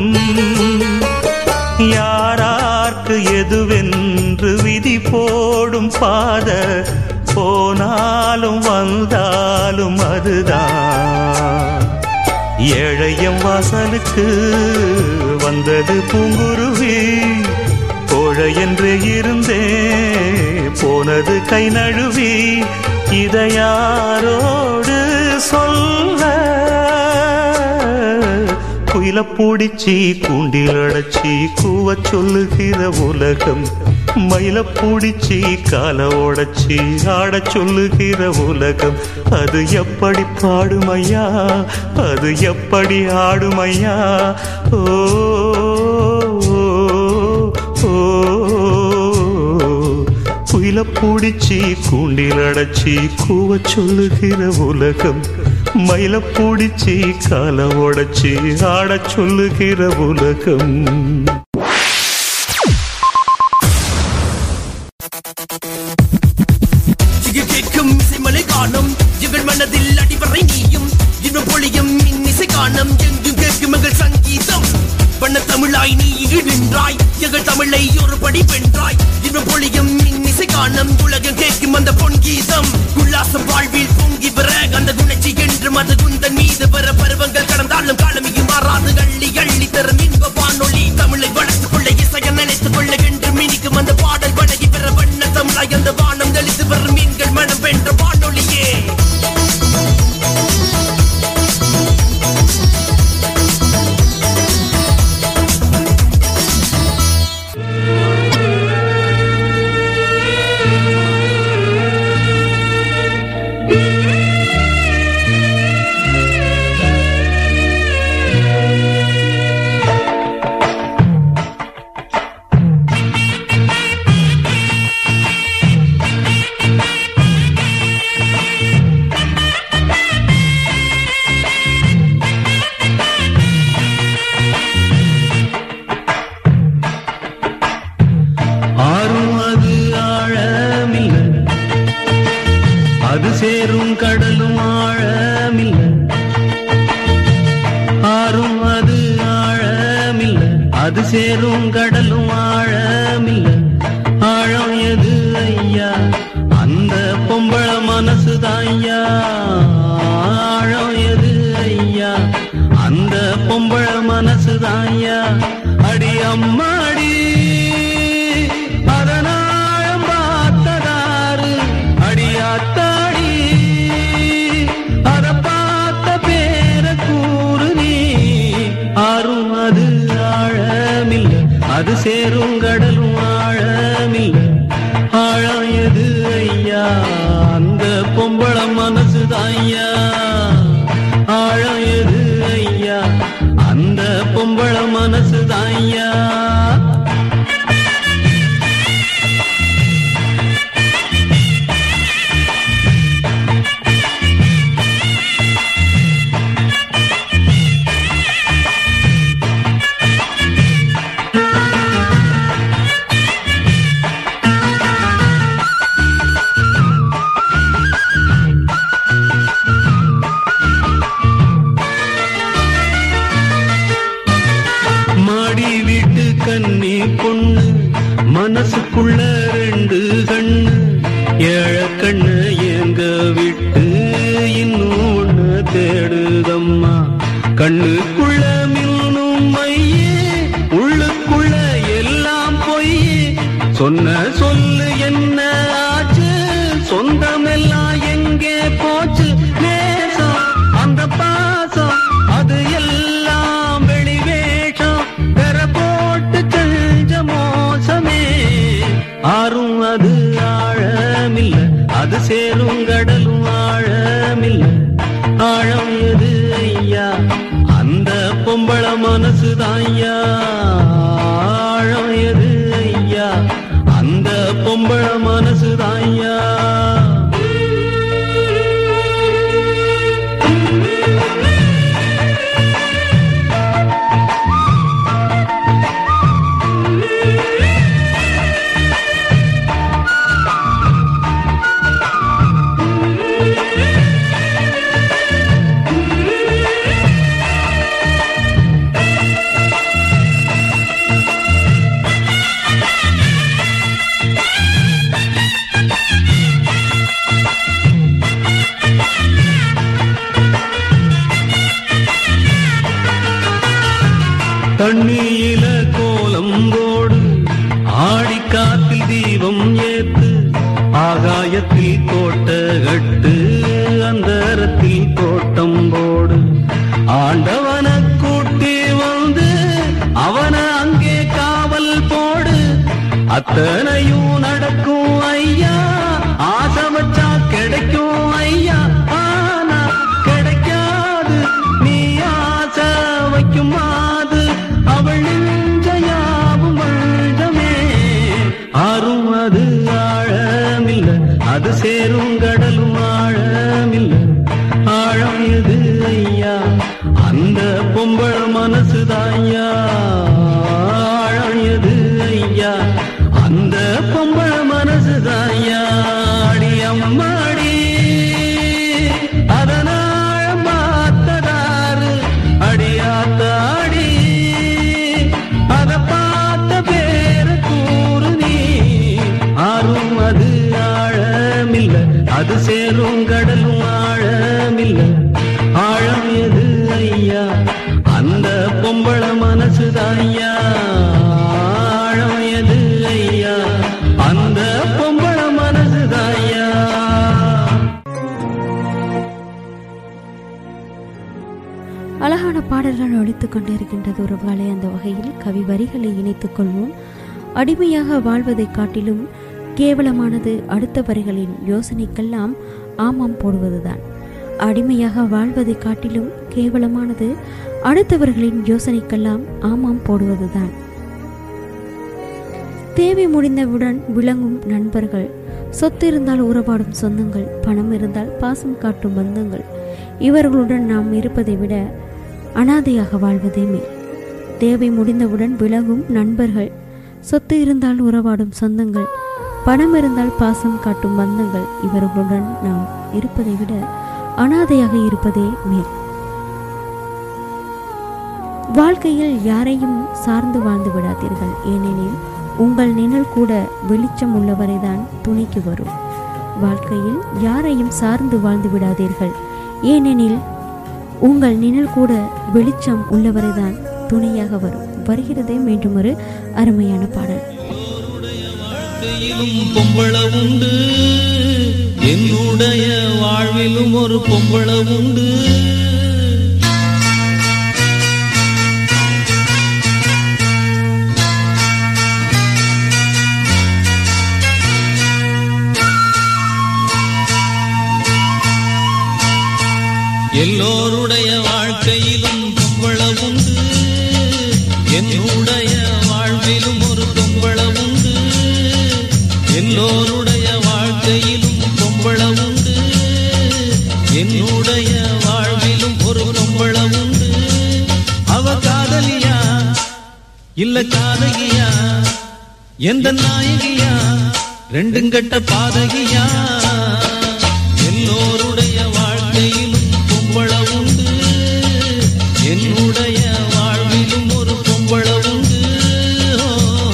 யாரார்க்கு எதுவென்று விதி போடும் பாத போனாலும் வந்தாலும் அதுதான் ஏழையம் வாசலுக்கு வந்தது பூங்குருவி கோழை என்று இருந்தே போனது கை நழுவி இதை யாரோடு சொல்ல குயில பூடிச்சி கூண்டில் அடைச்சி கூவ சொல்லுகிற உலகம் மயில பூடிச்சி கால உடைச்சி ஆட சொல்லுகிற உலகம் அது எப்படி பாடுமையா அது எப்படி ஆடுமையா ஓ ஓ, ஓ குயில பூடிச்சி கூண்டில் அடைச்சி கூவ சொல்லுகிற உலகம் மயில பூடிச்சி கால உடைச்சி ஆட சொல்லுகிற உலகம் இங்கு கேட்கும் இசைமலை காணும் எங்கள் மனதில் அடிவரை நீயும் இன்னும் பொழியும் இன்னிசை காணும் எங்கும் கேட்கும் எங்கள் சங்கீதம் பண்ண தமிழாய் நீ இங்கு நின்றாய் எங்கள் தமிழை ஒரு படி வென்றாய் இன்னும் பொழியும் இன்னிசை காணும் உலகம் கேட்கும் அந்த பொன் கீதம் உல்லாசம் வாழ்வில் பொங்கி பெற அந்த குணச்சி என்றும் அது குந்தன் மீது பெற பருவங்கள் கடந்தாலும் காலமியும் மாறாது அள்ளி அள்ளி தரும் இன்ப வானொலி தமிழை வளர்த்துக் கொள்ள இசைய நினைத்துக் கொள்ள என்று மினிக்கும் அந்த பாடல் வழங்கி பெற வண்ண தமிழாய் அந்த வானம் தெளித்து வரும் மீன்கள் மனம் வென்ற வானொலியே ஆறும் அது ஆழமில்லை அது சேரும் கடலும் ஆழமில்லை ஆறும் அது ஆழமில்லை அது சேரும் கடலும் ஆழமில்லை ஆழம் எது ஐயா அந்த பொம்பள மனசுதான் ஐயா ஆழம் எது ஐயா அந்த பொம்பள மனசுதான் ஐயா அடி அம்மாடி மனசுதாய்யா ஆழம் எது ஐயா அந்த பொம்பள மனசுதாய்யா மாடி வீட்டு கன்னி பொண்ணு மனசுக்குள்ள ரெண்டு கண்ணு ஏழ கண்ணு எங்க விட்டு இன்னும் ஒண்ணு தேடுதம்மா கண்ணுக்குள்ள மின்னும் மையே உள்ளுக்குள்ள எல்லாம் பொய்யே சொன்ன சொல்லு என்ன ஆச்சு சொந்தமெல்லாம் எங்கே போச்சு நேசம் அந்த பாசம் அது எல்லாம் வெளி வேஷம் பெற போட்டு செஞ்ச மோசமே ஆறும் அது ஆழமில்ல அது சேரும் கடலும் ஆழமில்ல ஆழம் எது ஐயா அந்த பொம்பள மனசுதான் ஐயா ஆழம் எது ஐயா அந்த பொம்பள மனசுதான் ஐயா தண்ணியில கோலம் போடு ஆடி காத்தில் தீபம் ஏத்து ஆகாயத்தில் கோட்ட கட்டு அந்தரத்தில் கோட்டம் போடு ஆண்டவன கூட்டி வந்து அவன அங்கே காவல் போடு அத்தனையும் நடக்கும் ஐயா ஆசை வச்சா கிடைக்கும் ஐயா ஆனா கிடைக்காது நீ ஆசை வைக்கும் மாது அவள் நெஞ்சையாவும் வஞ்சமே ஆறும் அது ஆழமில்ல அது சேரும் கடலும் ஆழமில்ல ஆழம் எது ஐயா அந்த பொம்பள மனசுதாய்யா ஆழம் எது ஐயா அந்த பொம்பள மனசுதாய்யா அடி அம்மாடி அதனாழம் பார்த்ததாரு அடியாத்தாடி அத பார்த்த பேர கூறு நீ ஆறும் அது ஆழமில்ல அது சேரும் கடலும் ஆழமில்ல ஆழம் எது ஐயா அந்த பொம்பள மனசுதாய்யா ஆழம் எது ஐயா அந்த பொம்பள மனசுதாய்யா அழகான பாடல்கள் ஒழித்துக் கொண்டிருக்கின்றது உறவுகளை அந்த வகையில் கவி வரிகளை இணைத்துக் கொள்வோம் அடிமையாக வாழ்வதைக் காட்டிலும் கேவலமானது அடுத்த வரிகளின் யோசனைக்கெல்லாம் ஆமாம் போடுவதுதான் அடிமையாக வாழ்வதைக் காட்டிலும் கேவலமானது அடுத்தவர்களின் யோசனைக்கெல்லாம் ஆமாம் போடுவதுதான் தேவை முடிந்தவுடன் விளங்கும் நண்பர்கள் சொத்து இருந்தால் உறவாடும் சொந்தங்கள் பணம் இருந்தால் பாசம் காட்டும் பந்தங்கள் இவர்களுடன் நாம் இருப்பதை விட அனாதையாக வாழ்வதே மேல் தேவை முடிந்தவுடன் விலகும் நண்பர்கள் சொத்து இருந்தால் உறவாடும் சொந்தங்கள் பணம் இருந்தால் பாசம் காட்டும் பந்தங்கள் இவர்களுடன் நாம் இருப்பதை விட அனாதையாக இருப்பதே மேல் வாழ்க்கையில் யாரையும் சார்ந்து வாழ்ந்து விடாதீர்கள் ஏனெனில் உங்கள் நிழல் கூட வெளிச்சம் உள்ளவரைதான் துணைக்கு வரும் வாழ்க்கையில் யாரையும் சார்ந்து வாழ்ந்து விடாதீர்கள் ஏனெனில் உங்கள் நிழல் கூட வெளிச்சம் உள்ளவரைதான் துணையாக வரும் வருகிறதே மீண்டும் ஒரு அருமையான பாடல் வாழ்க்கையிலும் பொம்பள உண்டு என்னுடைய வாழ்விலும் ஒரு பொம்பள உண்டு எல்லோருடைய வாழ்க்கையிலும் பொம்பளம் உண்டு என்னுடைய வாழ்விலும் ஒரு பொம்பளம் உண்டு எல்லோருடைய வாழ்க்கையிலும் பொம்பளம் உண்டு என்னுடைய வாழ்விலும் ஒரு பொம்பளம் உண்டு அவ காதலியா இல்ல காதகியா எந்த நாயகியா ரெண்டும் கட்ட பாதகியா எல்லோருடைய வாழ்க்கையிலும் பொம்பள உண்டு என்னுடைய வாழ்விலும் ஒரு பொம்பள உண்டு ஓ.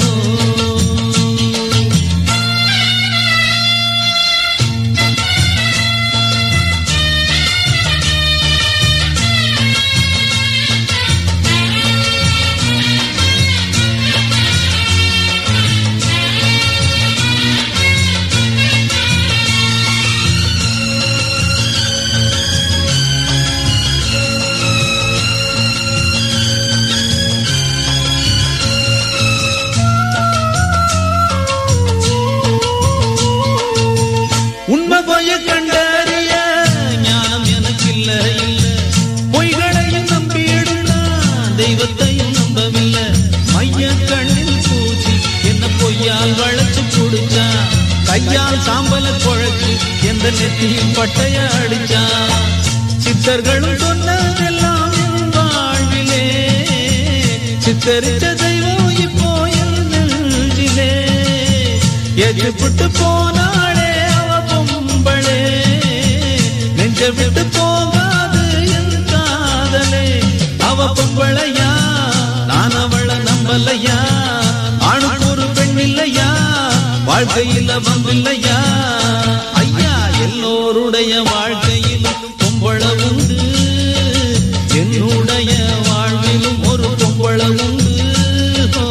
உண்மை போய கண்டறிய ஞானம் எனக்கு இல்ல இல்ல பொய்களையும் நம்பிடுனா தெய்வத்தையும் நம்பவில்லை மைய கண்ணில் பூச்சி என்ன பொய்யால் வளைச்சு புடிச்சா கையால் சாம்பல குழைச்சு எந்த நெத்தியில் பட்டைய அடிச்சா சித்தர்களும் சொன்னதெல்லாம் என் வாழ்விலே சித்தரித்த தெய்வம் இப்போ என் நெஞ்சிலே எதிர்பட்டு போனாளே அவ பொம்பளே நெஞ்ச விட்டு போகாது என் காதலே அவ பொம்பளையா நான் அவளை நம்பலையா ஆணுக்கு ஒரு பெண் இல்லையா வாழ்க்கையில வம்பில்லையா ஐயா எல்லோருடைய வாழ்க்கையிலும் பொம்பள உண்டு என்னுடைய வாழ்விலும் ஒரு பொம்பள உண்டு ஓ.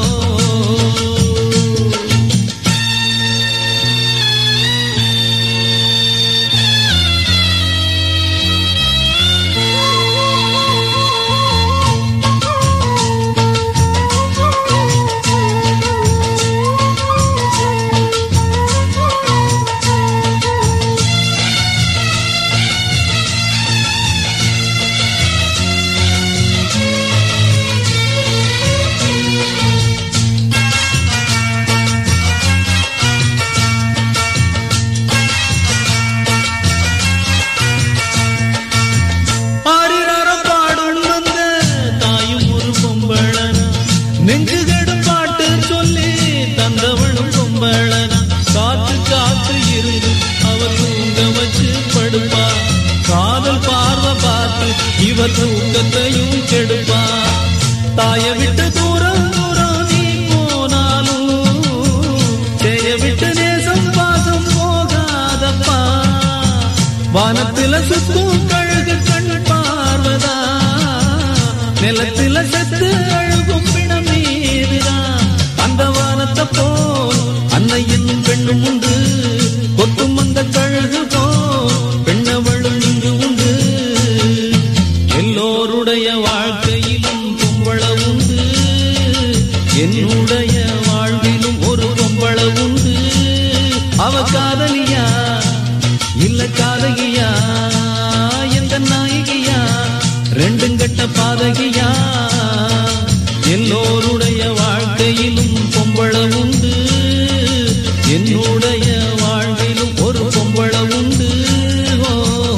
ஆரிராரம் பாடும் வந்த தாயும் ஒரு பொம்பளனா நெஞ்சு கெடும் பாட்டு சொல்லி தந்தவளும் பொம்பளனா காத்து காத்து இருந்து அவ தூங்க வச்சு படுப்பா காதல் பார்வை பார்த்து இவ தூக்கத்தையும் கெடுப்பா தாய விட்டு தூரம் தூரம் நீ போனாலும் செய்ய விட்டு நேசம் பாசம் போகாதப்பா வானத்தில சுத்தும் கழுகு கண் பார்வதா நிலத்தில செத்து அழுகும் பிணம் மீதுதான் அந்த வானத்தை போல் அன்னையின் பெண்ணும் உண்டு கொத்தும் அந்த கழுகு போல் பெண்ணவளும் இங்கு உண்டு எல்லோருடைய வாழ்க்கையிலும் பொம்பள உண்டு என்னுடைய வாழ்விலும் ஒரு பொம்பள உண்டு அவ காதலியா இல்ல காதகியா எந்த நாயகியா ரெண்டும் கட்ட பாதகியா எல்லோருடைய வாழ்க்கையிலும் பொம்பள உண்டு என்னுடைய வாழ்விலும் ஒரு பொம்பள உண்டு ஓ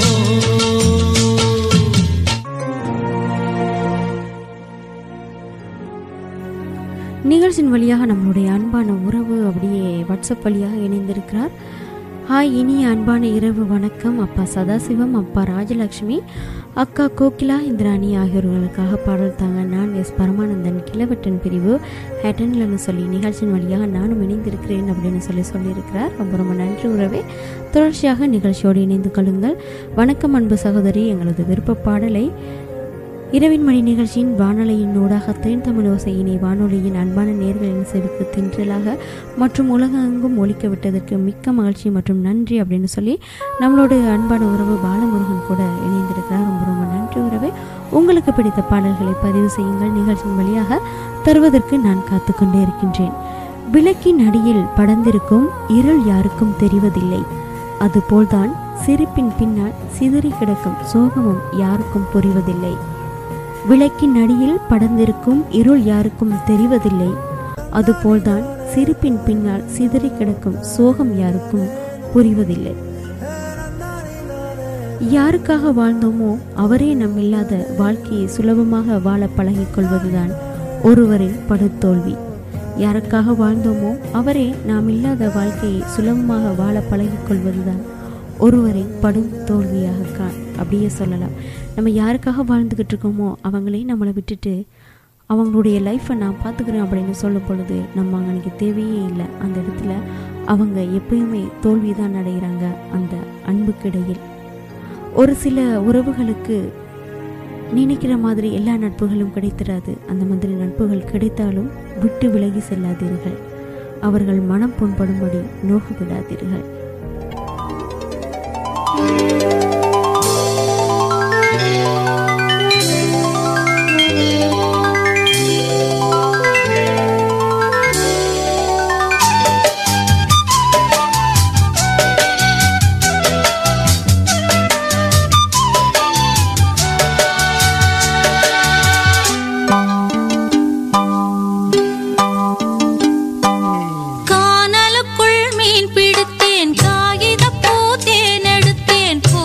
நிகழ்ச்சியின் வழியாக நம்மளுடைய அன்பான உறவு அப்படியே வாட்ஸ்அப் வழியாக இணைந்திருக்கிறார் ஹாய் இனிய அன்பான இரவு வணக்கம் அப்பா சதாசிவம் அப்பா ராஜலக்ஷ்மி அக்கா கோகிலா இந்திராணி ஆகியோர்களுக்காக பாடல் தாங்க நான் எஸ் பரமானந்தன் கிழவட்டன் பிரிவு ஹேட்டன்லன்னு சொல்லி நிகழ்ச்சியின் வழியாக நானும் இணைந்திருக்கிறேன் அப்படின்னு சொல்லி சொல்லியிருக்கிறார் ரொம்ப ரொம்ப நன்றி உறவே தொடர்ச்சியாக நிகழ்ச்சியோடு இணைந்து கொள்ளுங்கள் வணக்கம் அன்பு சகோதரி எங்களது விருப்ப பாடலை இரவின் மணி நிகழ்ச்சியின் வானொலியின் ஊடாக தேன் தமிழ் ஓசையினை வானொலியின் அன்பான நேர்களின் செவிக்கு தின்றலாக மற்றும் உலகெங்கும் ஒலிக்க விட்டதற்கு மிக்க மகிழ்ச்சி மற்றும் நன்றி அப்படின்னு சொல்லி நம்மளோட அன்பான உறவு பாலமுருகன் கூட இணைந்திருக்கிறார் ரொம்ப ரொம்ப நன்றி உறவே உங்களுக்கு பிடித்த பாடல்களை பதிவு செய்யுங்கள் நிகழ்ச்சியின் வழியாக தருவதற்கு நான் காத்துக்கொண்டே இருக்கின்றேன் விளக்கின் அடியில் படர்ந்திருக்கும் இருள் யாருக்கும் தெரிவதில்லை அதுபோல்தான் சிரிப்பின் பின்னால் சிதறி கிடக்கும் சோகமும் யாருக்கும் புரிவதில்லை விளக்கின் அடியில் படர்ந்திருக்கும் இருள் யாருக்கும் தெரிவதில்லை அதுபோல்தான் சிரிப்பின் பின்னால் சிதறி கிடக்கும் சோகம் யாருக்கும் புரிவதில்லை யாருக்காக வாழ்ந்தோமோ அவரே நம் இல்லாத வாழ்க்கையை சுலபமாக வாழ பழகிக் கொள்வதுதான் ஒருவரின் படுதோல்வி யாருக்காக வாழ்ந்தோமோ அவரே நாம் இல்லாத வாழ்க்கையை சுலபமாக வாழ பழகிக் கொள்வதுதான் ஒருவரின் படும் தோல்வியாக கா அப்படியே சொல்லலாம் நம்ம யாருக்காக வாழ்ந்துக்கிட்டு இருக்கோமோ அவங்களே நம்மளை விட்டுட்டு அவங்களுடைய லைஃப்பை நான் பார்த்துக்கிறேன் அப்படின்னு சொல்லும் பொழுது நம்ம அவங்களுக்கு தேவையே இல்லை அந்த இடத்துல அவங்க எப்பயுமே தோல்வி தான் அடைகிறாங்க அந்த அன்புக்கு இடையில் ஒரு சில உறவுகளுக்கு நினைக்கிற மாதிரி எல்லா நட்புகளும் கிடைத்திராது அந்த மாதிரி நட்புகள் கிடைத்தாலும் விட்டு விலகி செல்லாதீர்கள் அவர்கள் மனம் புண்படும்படி நோக விடாதீர்கள் கானலுக்குள் மீன் பிடித்தேன் காகித பூத்தேன் எடுத்தேன் பூ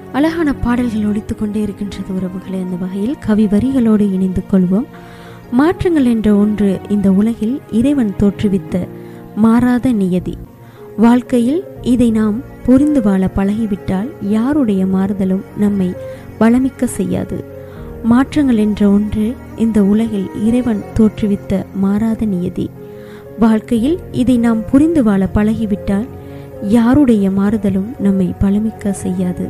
அழகான பாடல்கள் ஒலித்து கொண்டே இருக்கின்றது உறவுகளை அந்த வகையில் கவி வரிகளோடு இணைந்து கொள்வோம் மாற்றங்கள் என்ற ஒன்று இந்த உலகில் இறைவன் தோற்றுவித்த மாறாத நியதி வாழ்க்கையில் இதை நாம் புரிந்து வாழ பழகிவிட்டால் யாருடைய மாறுதலும் நம்மை வளமிக்க செய்யாது மாற்றங்கள் என்ற ஒன்று இந்த உலகில் இறைவன் தோற்றுவித்த மாறாத நியதி வாழ்க்கையில் இதை நாம் புரிந்து வாழ பழகிவிட்டால் யாருடைய மாறுதலும் நம்மை பலமிக்க செய்யாது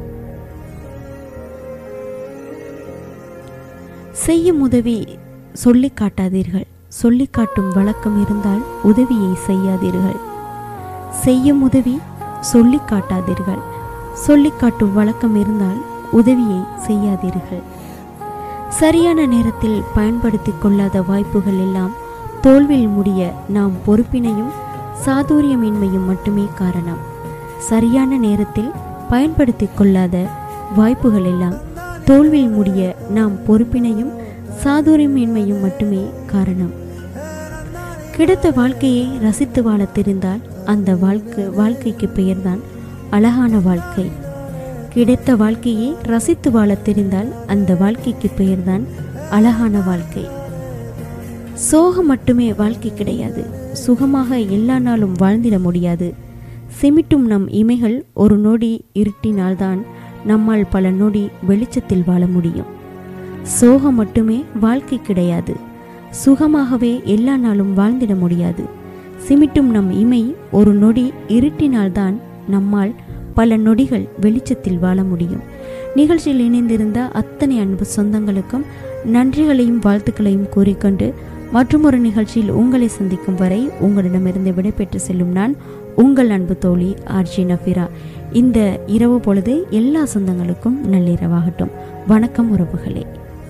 செய்யும் உதவி சொல்லிக் காட்டாதீர்கள் சொல்லிக் காட்டும் வழக்கம் இருந்தால் உதவியை செய்யாதீர்கள் செய்யும் உதவி சொல்லிக் காட்டாதீர்கள் சொல்லிக் காட்டும் வழக்கம் இருந்தால் உதவியை செய்யாதீர்கள் சரியான நேரத்தில் பயன்படுத்திக் கொள்ளாத வாய்ப்புகள் எல்லாம் தோல்வியில் முடிய நாம் பொறுப்பினையும் சாதுரியமின்மையும் மட்டுமே காரணம் சரியான நேரத்தில் பயன்படுத்திக் கொள்ளாத வாய்ப்புகள் எல்லாம் தோல்வியில் முடிய நாம் பொறுப்பினையும் சாதுரியமின்மையும் மட்டுமே காரணம் கிடைத்த வாழ்க்கையை ரசித்து வாழத் தெரிந்தால் அந்த வாழ்க்கை வாழ்க்கைக்கு பெயர்தான் அழகான வாழ்க்கை கிடைத்த வாழ்க்கையை ரசித்து வாழத் தெரிந்தால் அந்த வாழ்க்கைக்கு பெயர்தான் அழகான வாழ்க்கை சோகம் மட்டுமே வாழ்க்கை கிடையாது சுகமாக எல்லா நாளும் வாழ்ந்திட முடியாது சிமிட்டும் நம் இமைகள் ஒரு நொடி இருட்டினால்தான் நம்மால் பல நொடி வெளிச்சத்தில் வாழ முடியும் சோகம் மட்டுமே வாழ்க்கை கிடையாது சுகமாகவே எல்லா நாளும் வாழ்ந்திட முடியாது சிமிட்டும் நம் இமை ஒரு நொடி இருட்டினால்தான் நம்மால் பல நொடிகள் வெளிச்சத்தில் வாழ முடியும் நிகழ்ச்சியில் இணைந்திருந்த அத்தனை அன்பு சொந்தங்களுக்கும் நன்றிகளையும் வாழ்த்துக்களையும் கூறிக்கொண்டு மற்றும் ஒரு நிகழ்ச்சியில் உங்களை சந்திக்கும் வரை உங்களிடமிருந்து விடைபெற்று செல்லும் நான் உங்கள் அன்பு தோழி ஆர்ஜி நஃபிரா இந்த இரவு பொழுது எல்லா சொந்தங்களுக்கும் நள்ளிரவாகட்டும் வணக்கம் உறவுகளே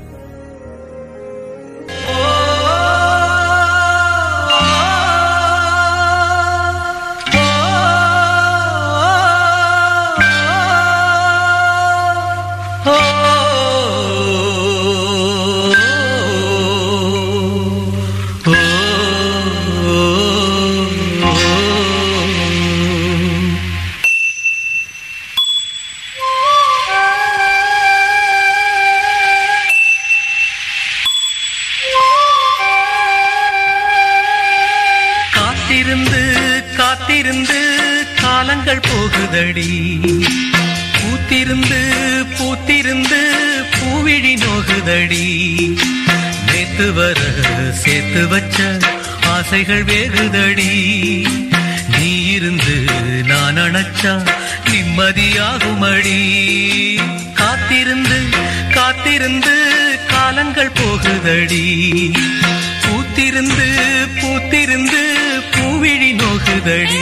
காத்திருந்து காத்திருந்து காலங்கள் போகுதடி பூத்திருந்து பூத்திருந்து பூவிழி நோகுதடி நேத்து வர சேர்த்து வச்ச ஆசைகள் வேகுதடி நீ இருந்து நான் அணைச்சா நிம்மதியாகுமடி காத்திருந்து காத்திருந்து காலங்கள் போகுதடி பூத்திருந்து பூத்திருந்து பூவிழி நோகுதடி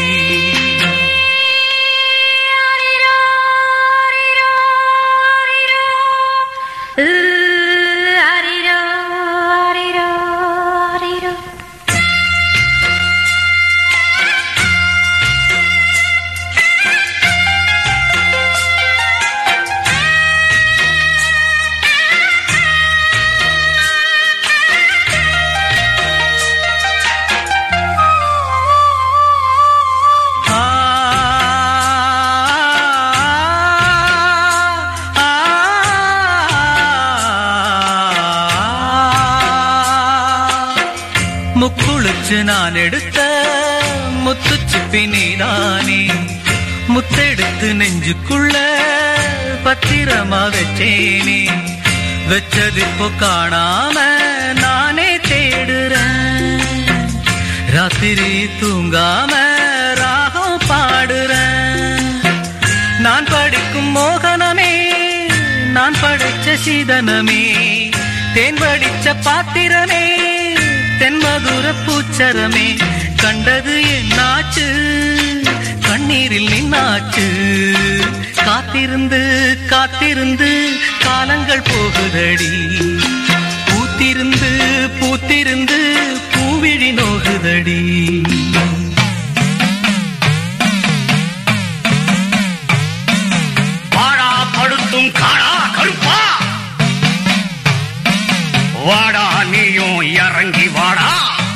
ஆ, ஆ, முக்குளிச்சு நான் எடுத்த முத்துச்சிப்பி நீதானே முத்தெடுத்து நெஞ்சுக்குள்ள பத்திரமா வச்சேனே வச்சது இப்போ காணாம நானே தேடுறேன் ராத்திரி தூங்காம ராகம் பாடுறேன் நான் படிக்கும் மோகனமே நான் படிச்ச சீதனமே தேன் வடிச்ச பாத்திரமே தென்மதுர பூச்சரமே கண்டது என்னாச்சு கண்ணீரில் நின்னாச்சு காத்திருந்து காத்திருந்து காலங்கள் போகுதடி பூத்திருந்து பூத்திருந்து பூவிழி நோகுதடி வாடா படுத்தும் காடா கருப்பா வாடா நீயும் இறங்கி வாடா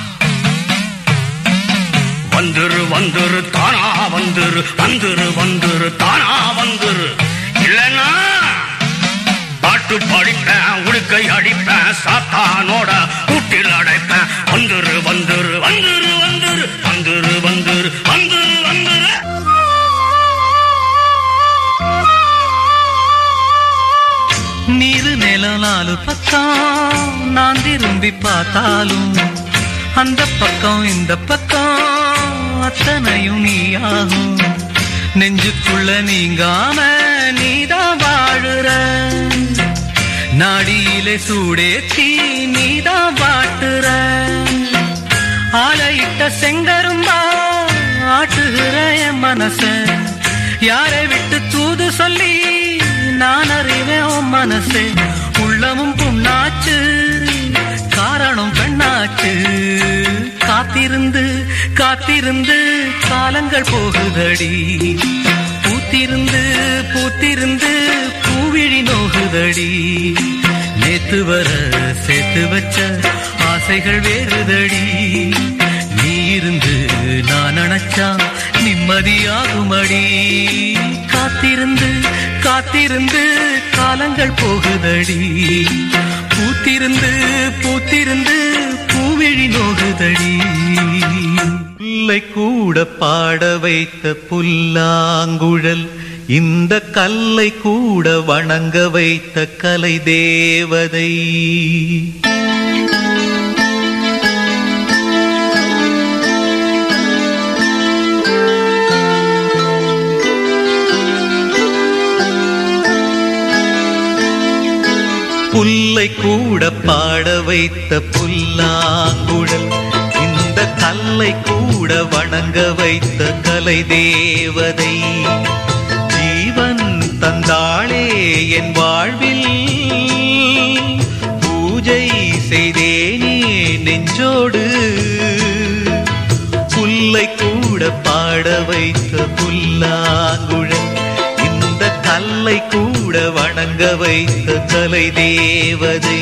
வந்துரு வந்துரு தானா வந்துரு வந்துரு வந்துரு தானா வந்துரு இல்லைன்னா பாட்டு படிப்பேன் உடுக்கை அடிப்பேன் சாத்தானோட கூட்டில் அடைப்பேன் வந்துரு வந்துரு வந்துரு வந்துரு வந்துரு வந்துரு வந்துரு வந்துரு நீரு நிலம் நாலு பக்கம் நான் திரும்பி பார்த்தாலும் அந்த பக்கம் இந்த பக்கம் அத்தனையும் நீயாகும் நெஞ்சுக்குள்ள நீங்காம நீதான் வாழுற நாடியிலே சூடேத்தி நீதான் வாட்டுற ஆலையிட்ட செங்கரும்பா ஆட்டுகிற என் மனச யாரை விட்டு தூது சொல்லி நான் அறிவேன் உன் மனசே உள்ளமும் புண்ணாச்சு காரணம் பெண்ணாச்சு காத்திருந்து காத்திருந்து காலங்கள் போகுதடி பூத்திருந்து பூத்திருந்து பூவிழி நோகுதடி நேத்து வர சேர்த்து வச்ச ஆசைகள் வேறுதடி நீ இருந்து நான் நினைச்சா நிம்மதியாகுமடி காத்திருந்து காத்திருந்து காலங்கள் போகுதடி பூத்திருந்து பூத்திருந்து பூவிழி நோகுதடி பிள்ளை கூட பாட வைத்த புல்லாங்குழல் இந்த கல்லை கூட வணங்க வைத்த கலை தேவதை புல்லை கூட பாட வைத்த புல்லாங்குழல் இந்த கல்லை கூட வணங்க வைத்த கலை தேவதை ஜீவன் தந்தாளே என் வாழ்வில் பூஜை செய்தேனே நெஞ்சோடு புல்லை கூட பாட வைத்த புல்லாங்குழல் இந்த கல்லை கூட வணங்க வைத்த கலை தேவதை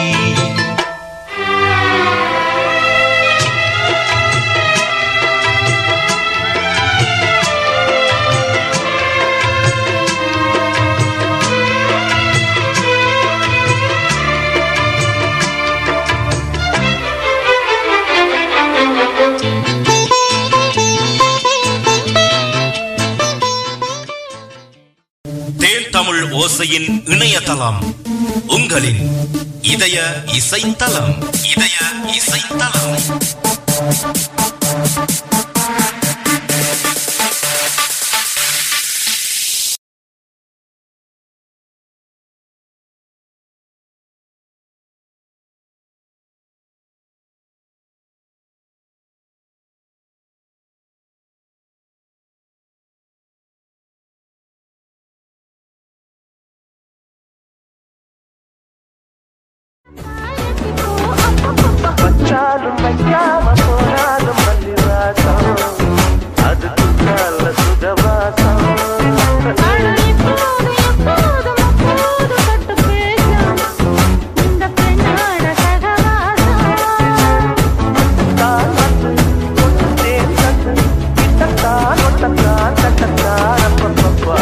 தேன் தமிழ் ஓசையின் இணையதளம் உங்களின் இதய இசைத்தலம் இதய இசைத்தலம் வச்சாலும் வைக்காம போனாலும் மல்லிவாசம் அது குற்றால சுகவாசம் தான் வந்து ஒன்று சேர்ந்தது கிட்டத்தான் ஒட்டத்தான் கட்டத்தான் அப்பப்பப்பா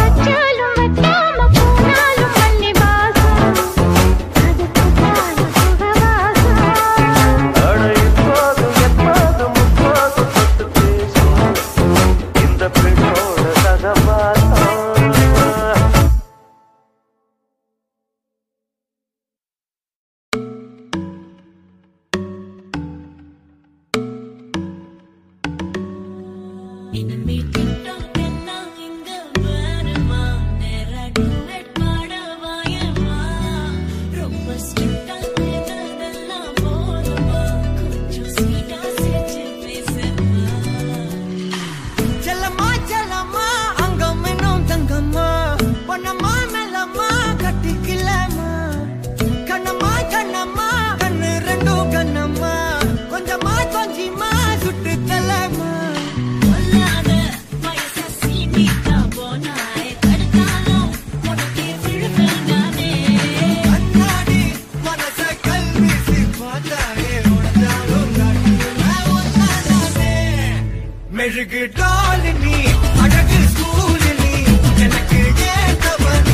அட இப்போது எப்போது முப்போது தொட்டு பேசும் இந்த பெண்ணோட சகவாசம் செல்லம்மா செல்லம்மா அங்கம் இன்னும் தங்கம்மா பொன்னம்மா மெல்லம்மா கட்டிக்கலாமா கண்ணம்மா கண்ணம்மா கண்ணு ரெண்டும் கண்ணம்மா கொஞ்சமா கொஞ்சிமா சுட்டு தலமா கண்ணாடி மனச கல்வி பார்த்தாலே உடஞ்சாலும் காட்டுவேன் ஒன்னாதானே மெழுகு டால் நீ அழகு ஸ்கூல் நீ எனக்கு ஏத்தவன்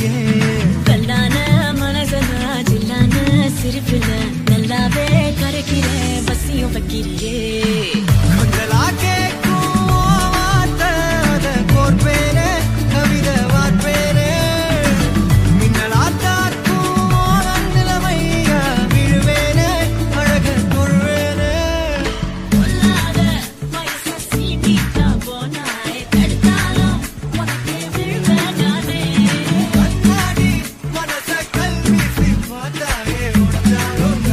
வைக்கிறியே கல்லான மனசன ஜில்லான சிரிப்புல நல்லாவே கரைக்கிற பசியும் வைக்கிறியே கொஞ்சலா கேட்கும் வார்த்தை அதை கோர்ப்பேனே கவிதை வார்ப்பேனே மின்னலா தாக்கும் நிலைமைய விழுவேனே அழக தொழுவேனே பொல்லாத வயசு சீட்டிட்டா போனாய் தடுத்தாலும் உனக்கே விழுவேன் நானே கண்ணாடி மனச கல்வி பார்த்தாலே உடஞ்சாலும்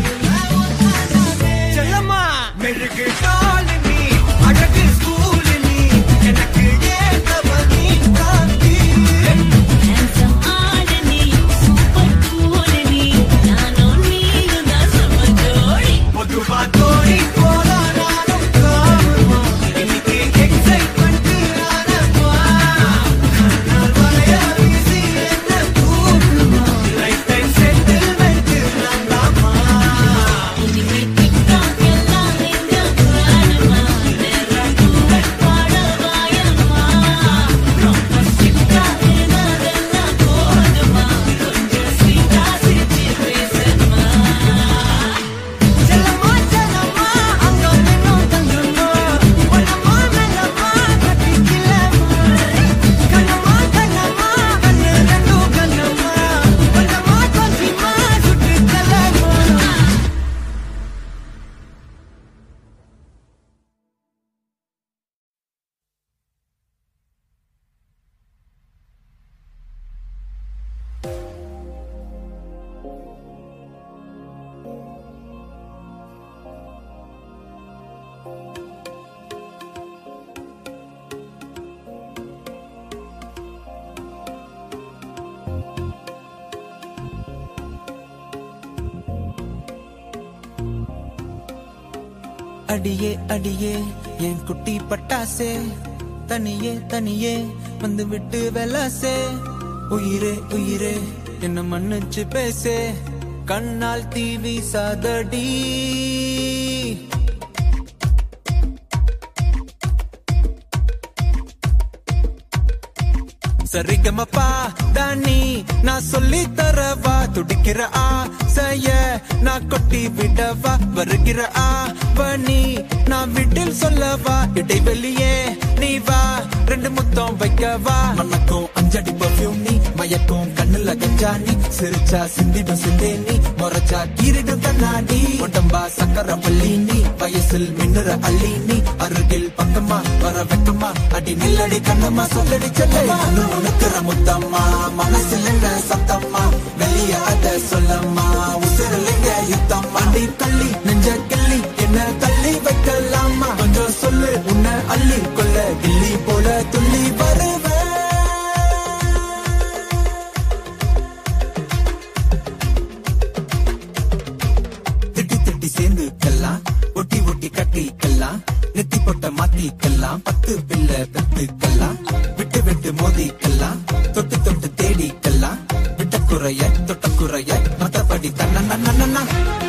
செல்லம்மா மெழுகு டால் நீ அழகு ஸ்கூல் நீ எனக்கு ஏத்தவ நீ காந்தி handsome ஆளு நீ சூப்பர் கூல் நீ நானும் நீயும் தான் செம்ம ஜோடி பொதுவா தோழி போல நானும் காணுமா இன்னைக்கு எக்ஸைட்மெண்ட் ஆனமா கண்ணால் வளைய வீசி என்ன கூடுமா லைஃப் டைம் செட்டில்மெண்ட் நான் தாமா இனிமே TikTok எல்லாம் எங்க வேணுமா நேரா கூட பாடவாயம்மா ரொம்ப ஸ்ட்ரிக்டா இருந்ததெல்லாம் போதுமா கொஞ்சம் ஸ்வீட்டா சிரிச்சு பேசணுமா செல்லம்மா செல்லம்மா அங்க நின்னும் தங்கம்மா ஒன்னம்மா மெல்லம்மா கட்டிக்கலம்மா கண்ணம்மா கண்ணம்மா கண்ணு ரெண்டும் கண்ணம்மா ஒன்னம்மா கொஞ்சிம்மா சுட்டு தலம்மா அடியே அடியே என் குட்டி பட்டாசே தனியே தனியே வந்து விட்டு வெலாசே உயிரே உயிரே என்ன மன்னிச்சு பேசே கண்ணால் தீவி சாதடி சரிகமப்பா தானி நான் சொல்லி தரவா துடிக்கிற ஆசைய நான் கொட்டி விடவா வருகிற ஆவணி நான் வீட்டில் சொல்லவா இடைவெளியே நீ வா ரெண்டு முத்தம் வைக்கவா மனக்கும் அஞ்சடி பர்ஃபியூம் நீ மயக்கும் கண்ணுல கஞ்சா நீ சிரிச்சா சிந்திடும் சிந்தே நீ முறைச்சா கீரிடும் கண்ணாடி உடம்பா சக்கர பள்ளி நீ வயசில் மின்னுற அள்ளி நீ அருகில் பக்கமா வர வெக்கமா அடி நில்லடி கண்ணம்மா சொல்லடி செல்லம்மா உனக்குற முத்தம்மா மனசில் எங்க சத்தம்மா வெளிய அத சொல்லம்மா உசிரில் எங்க யுத்தம் அடி தள்ளி நெஞ்ச கிள்ளி என்ன தள்ளி வைக்கலாமா கொஞ்சம் சொல்லு உன்னை அள்ளி கொள்ள கிள்ளி போல துள்ளி வருவேன் திட்டி திட்டி சேர்ந்துக்கலாம் ஒட்டி ஒட்டி கட்டிக்கலாம் நெத்தி பொட்ட மாத்திக்கலாம் பத்து பிள்ளை பெத்துக்கலாம் விட்டு விட்டு மோதிக்கலாம் தொட்டு தொட்டு தேடிக்கலாம் விட்ட குறைய தொட்ட குறைய மத்தபடி தன்னா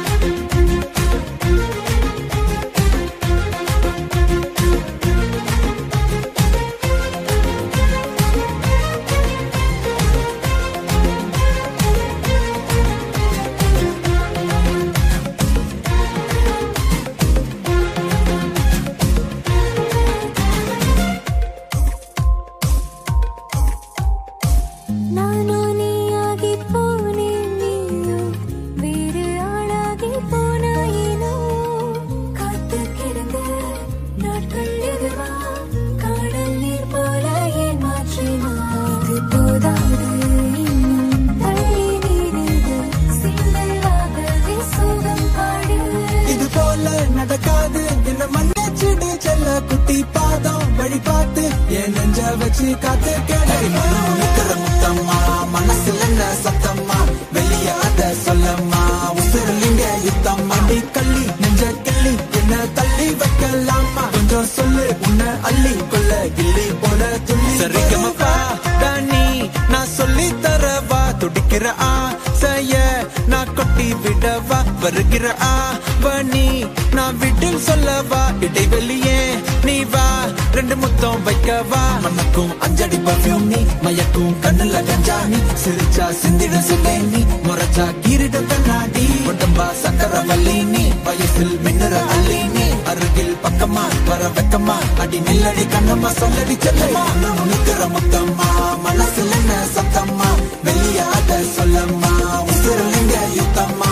நானோ நீயாகி போனேன் நீயோ வேறு ஆளாகி போனாயினோ காத்து கிடந்த நாட்கள் எதுவா காடல் நீர் போல ஏன் மாற்றினா இது போதாது இன்னும் தள்ளி நீரிது சிந்தலாகவே சுகம் பாடு இது போல நடக்காது என்ன மன்னிச்சிடு செல்ல குட்டி பாதம் வழி பார்த்து என் நெஞ்ச வச்சு காத்து கேடடி நிக்கிற முத்தம்மா மனசுல என்ன சத்தம்மா வெளிய அத சொல்லம்மா உசுரலிங்க யுத்தம் அடி கள்ளி நெஞ்ச கிள்ளி என்ன தள்ளி வைக்கலாமா கொஞ்சம் சொல்லு உன்னை அள்ளி கொள்ள கிள்ளி போல துள்ளி சரிகமப்பா தானி நான் சொல்லி தரவா துடிக்கிற ஆசைய நான் கொட்டி விடவா வருகிற ஆவணி நான் வீட்டில் சொல்லவா இடைவெளியே நீ வா ரெண்டு முத்தம் வைக்கவா மனக்கும் அஞ்சடி பர்ஃபியூம் நீ மயக்கும் கண்ணுல கஞ்சா நீ சிரிச்சா சிந்திட சிந்தை நீ முறைச்சா கீரிட கண்ணாடி உடம்பா சக்கர வள்ளி நீ வயசில் மின்னுற அள்ளி நீ அருகில் பக்கமா வர வெக்கமா அடி நில்லடி கண்ணம்மா சொல்லடி செல்லம்மா நுணுக்கிற முத்தம்மா மனசுல என்ன சத்தம்மா வெளியாத சொல்லம்மா உசுரலிங்க யுத்தம்மா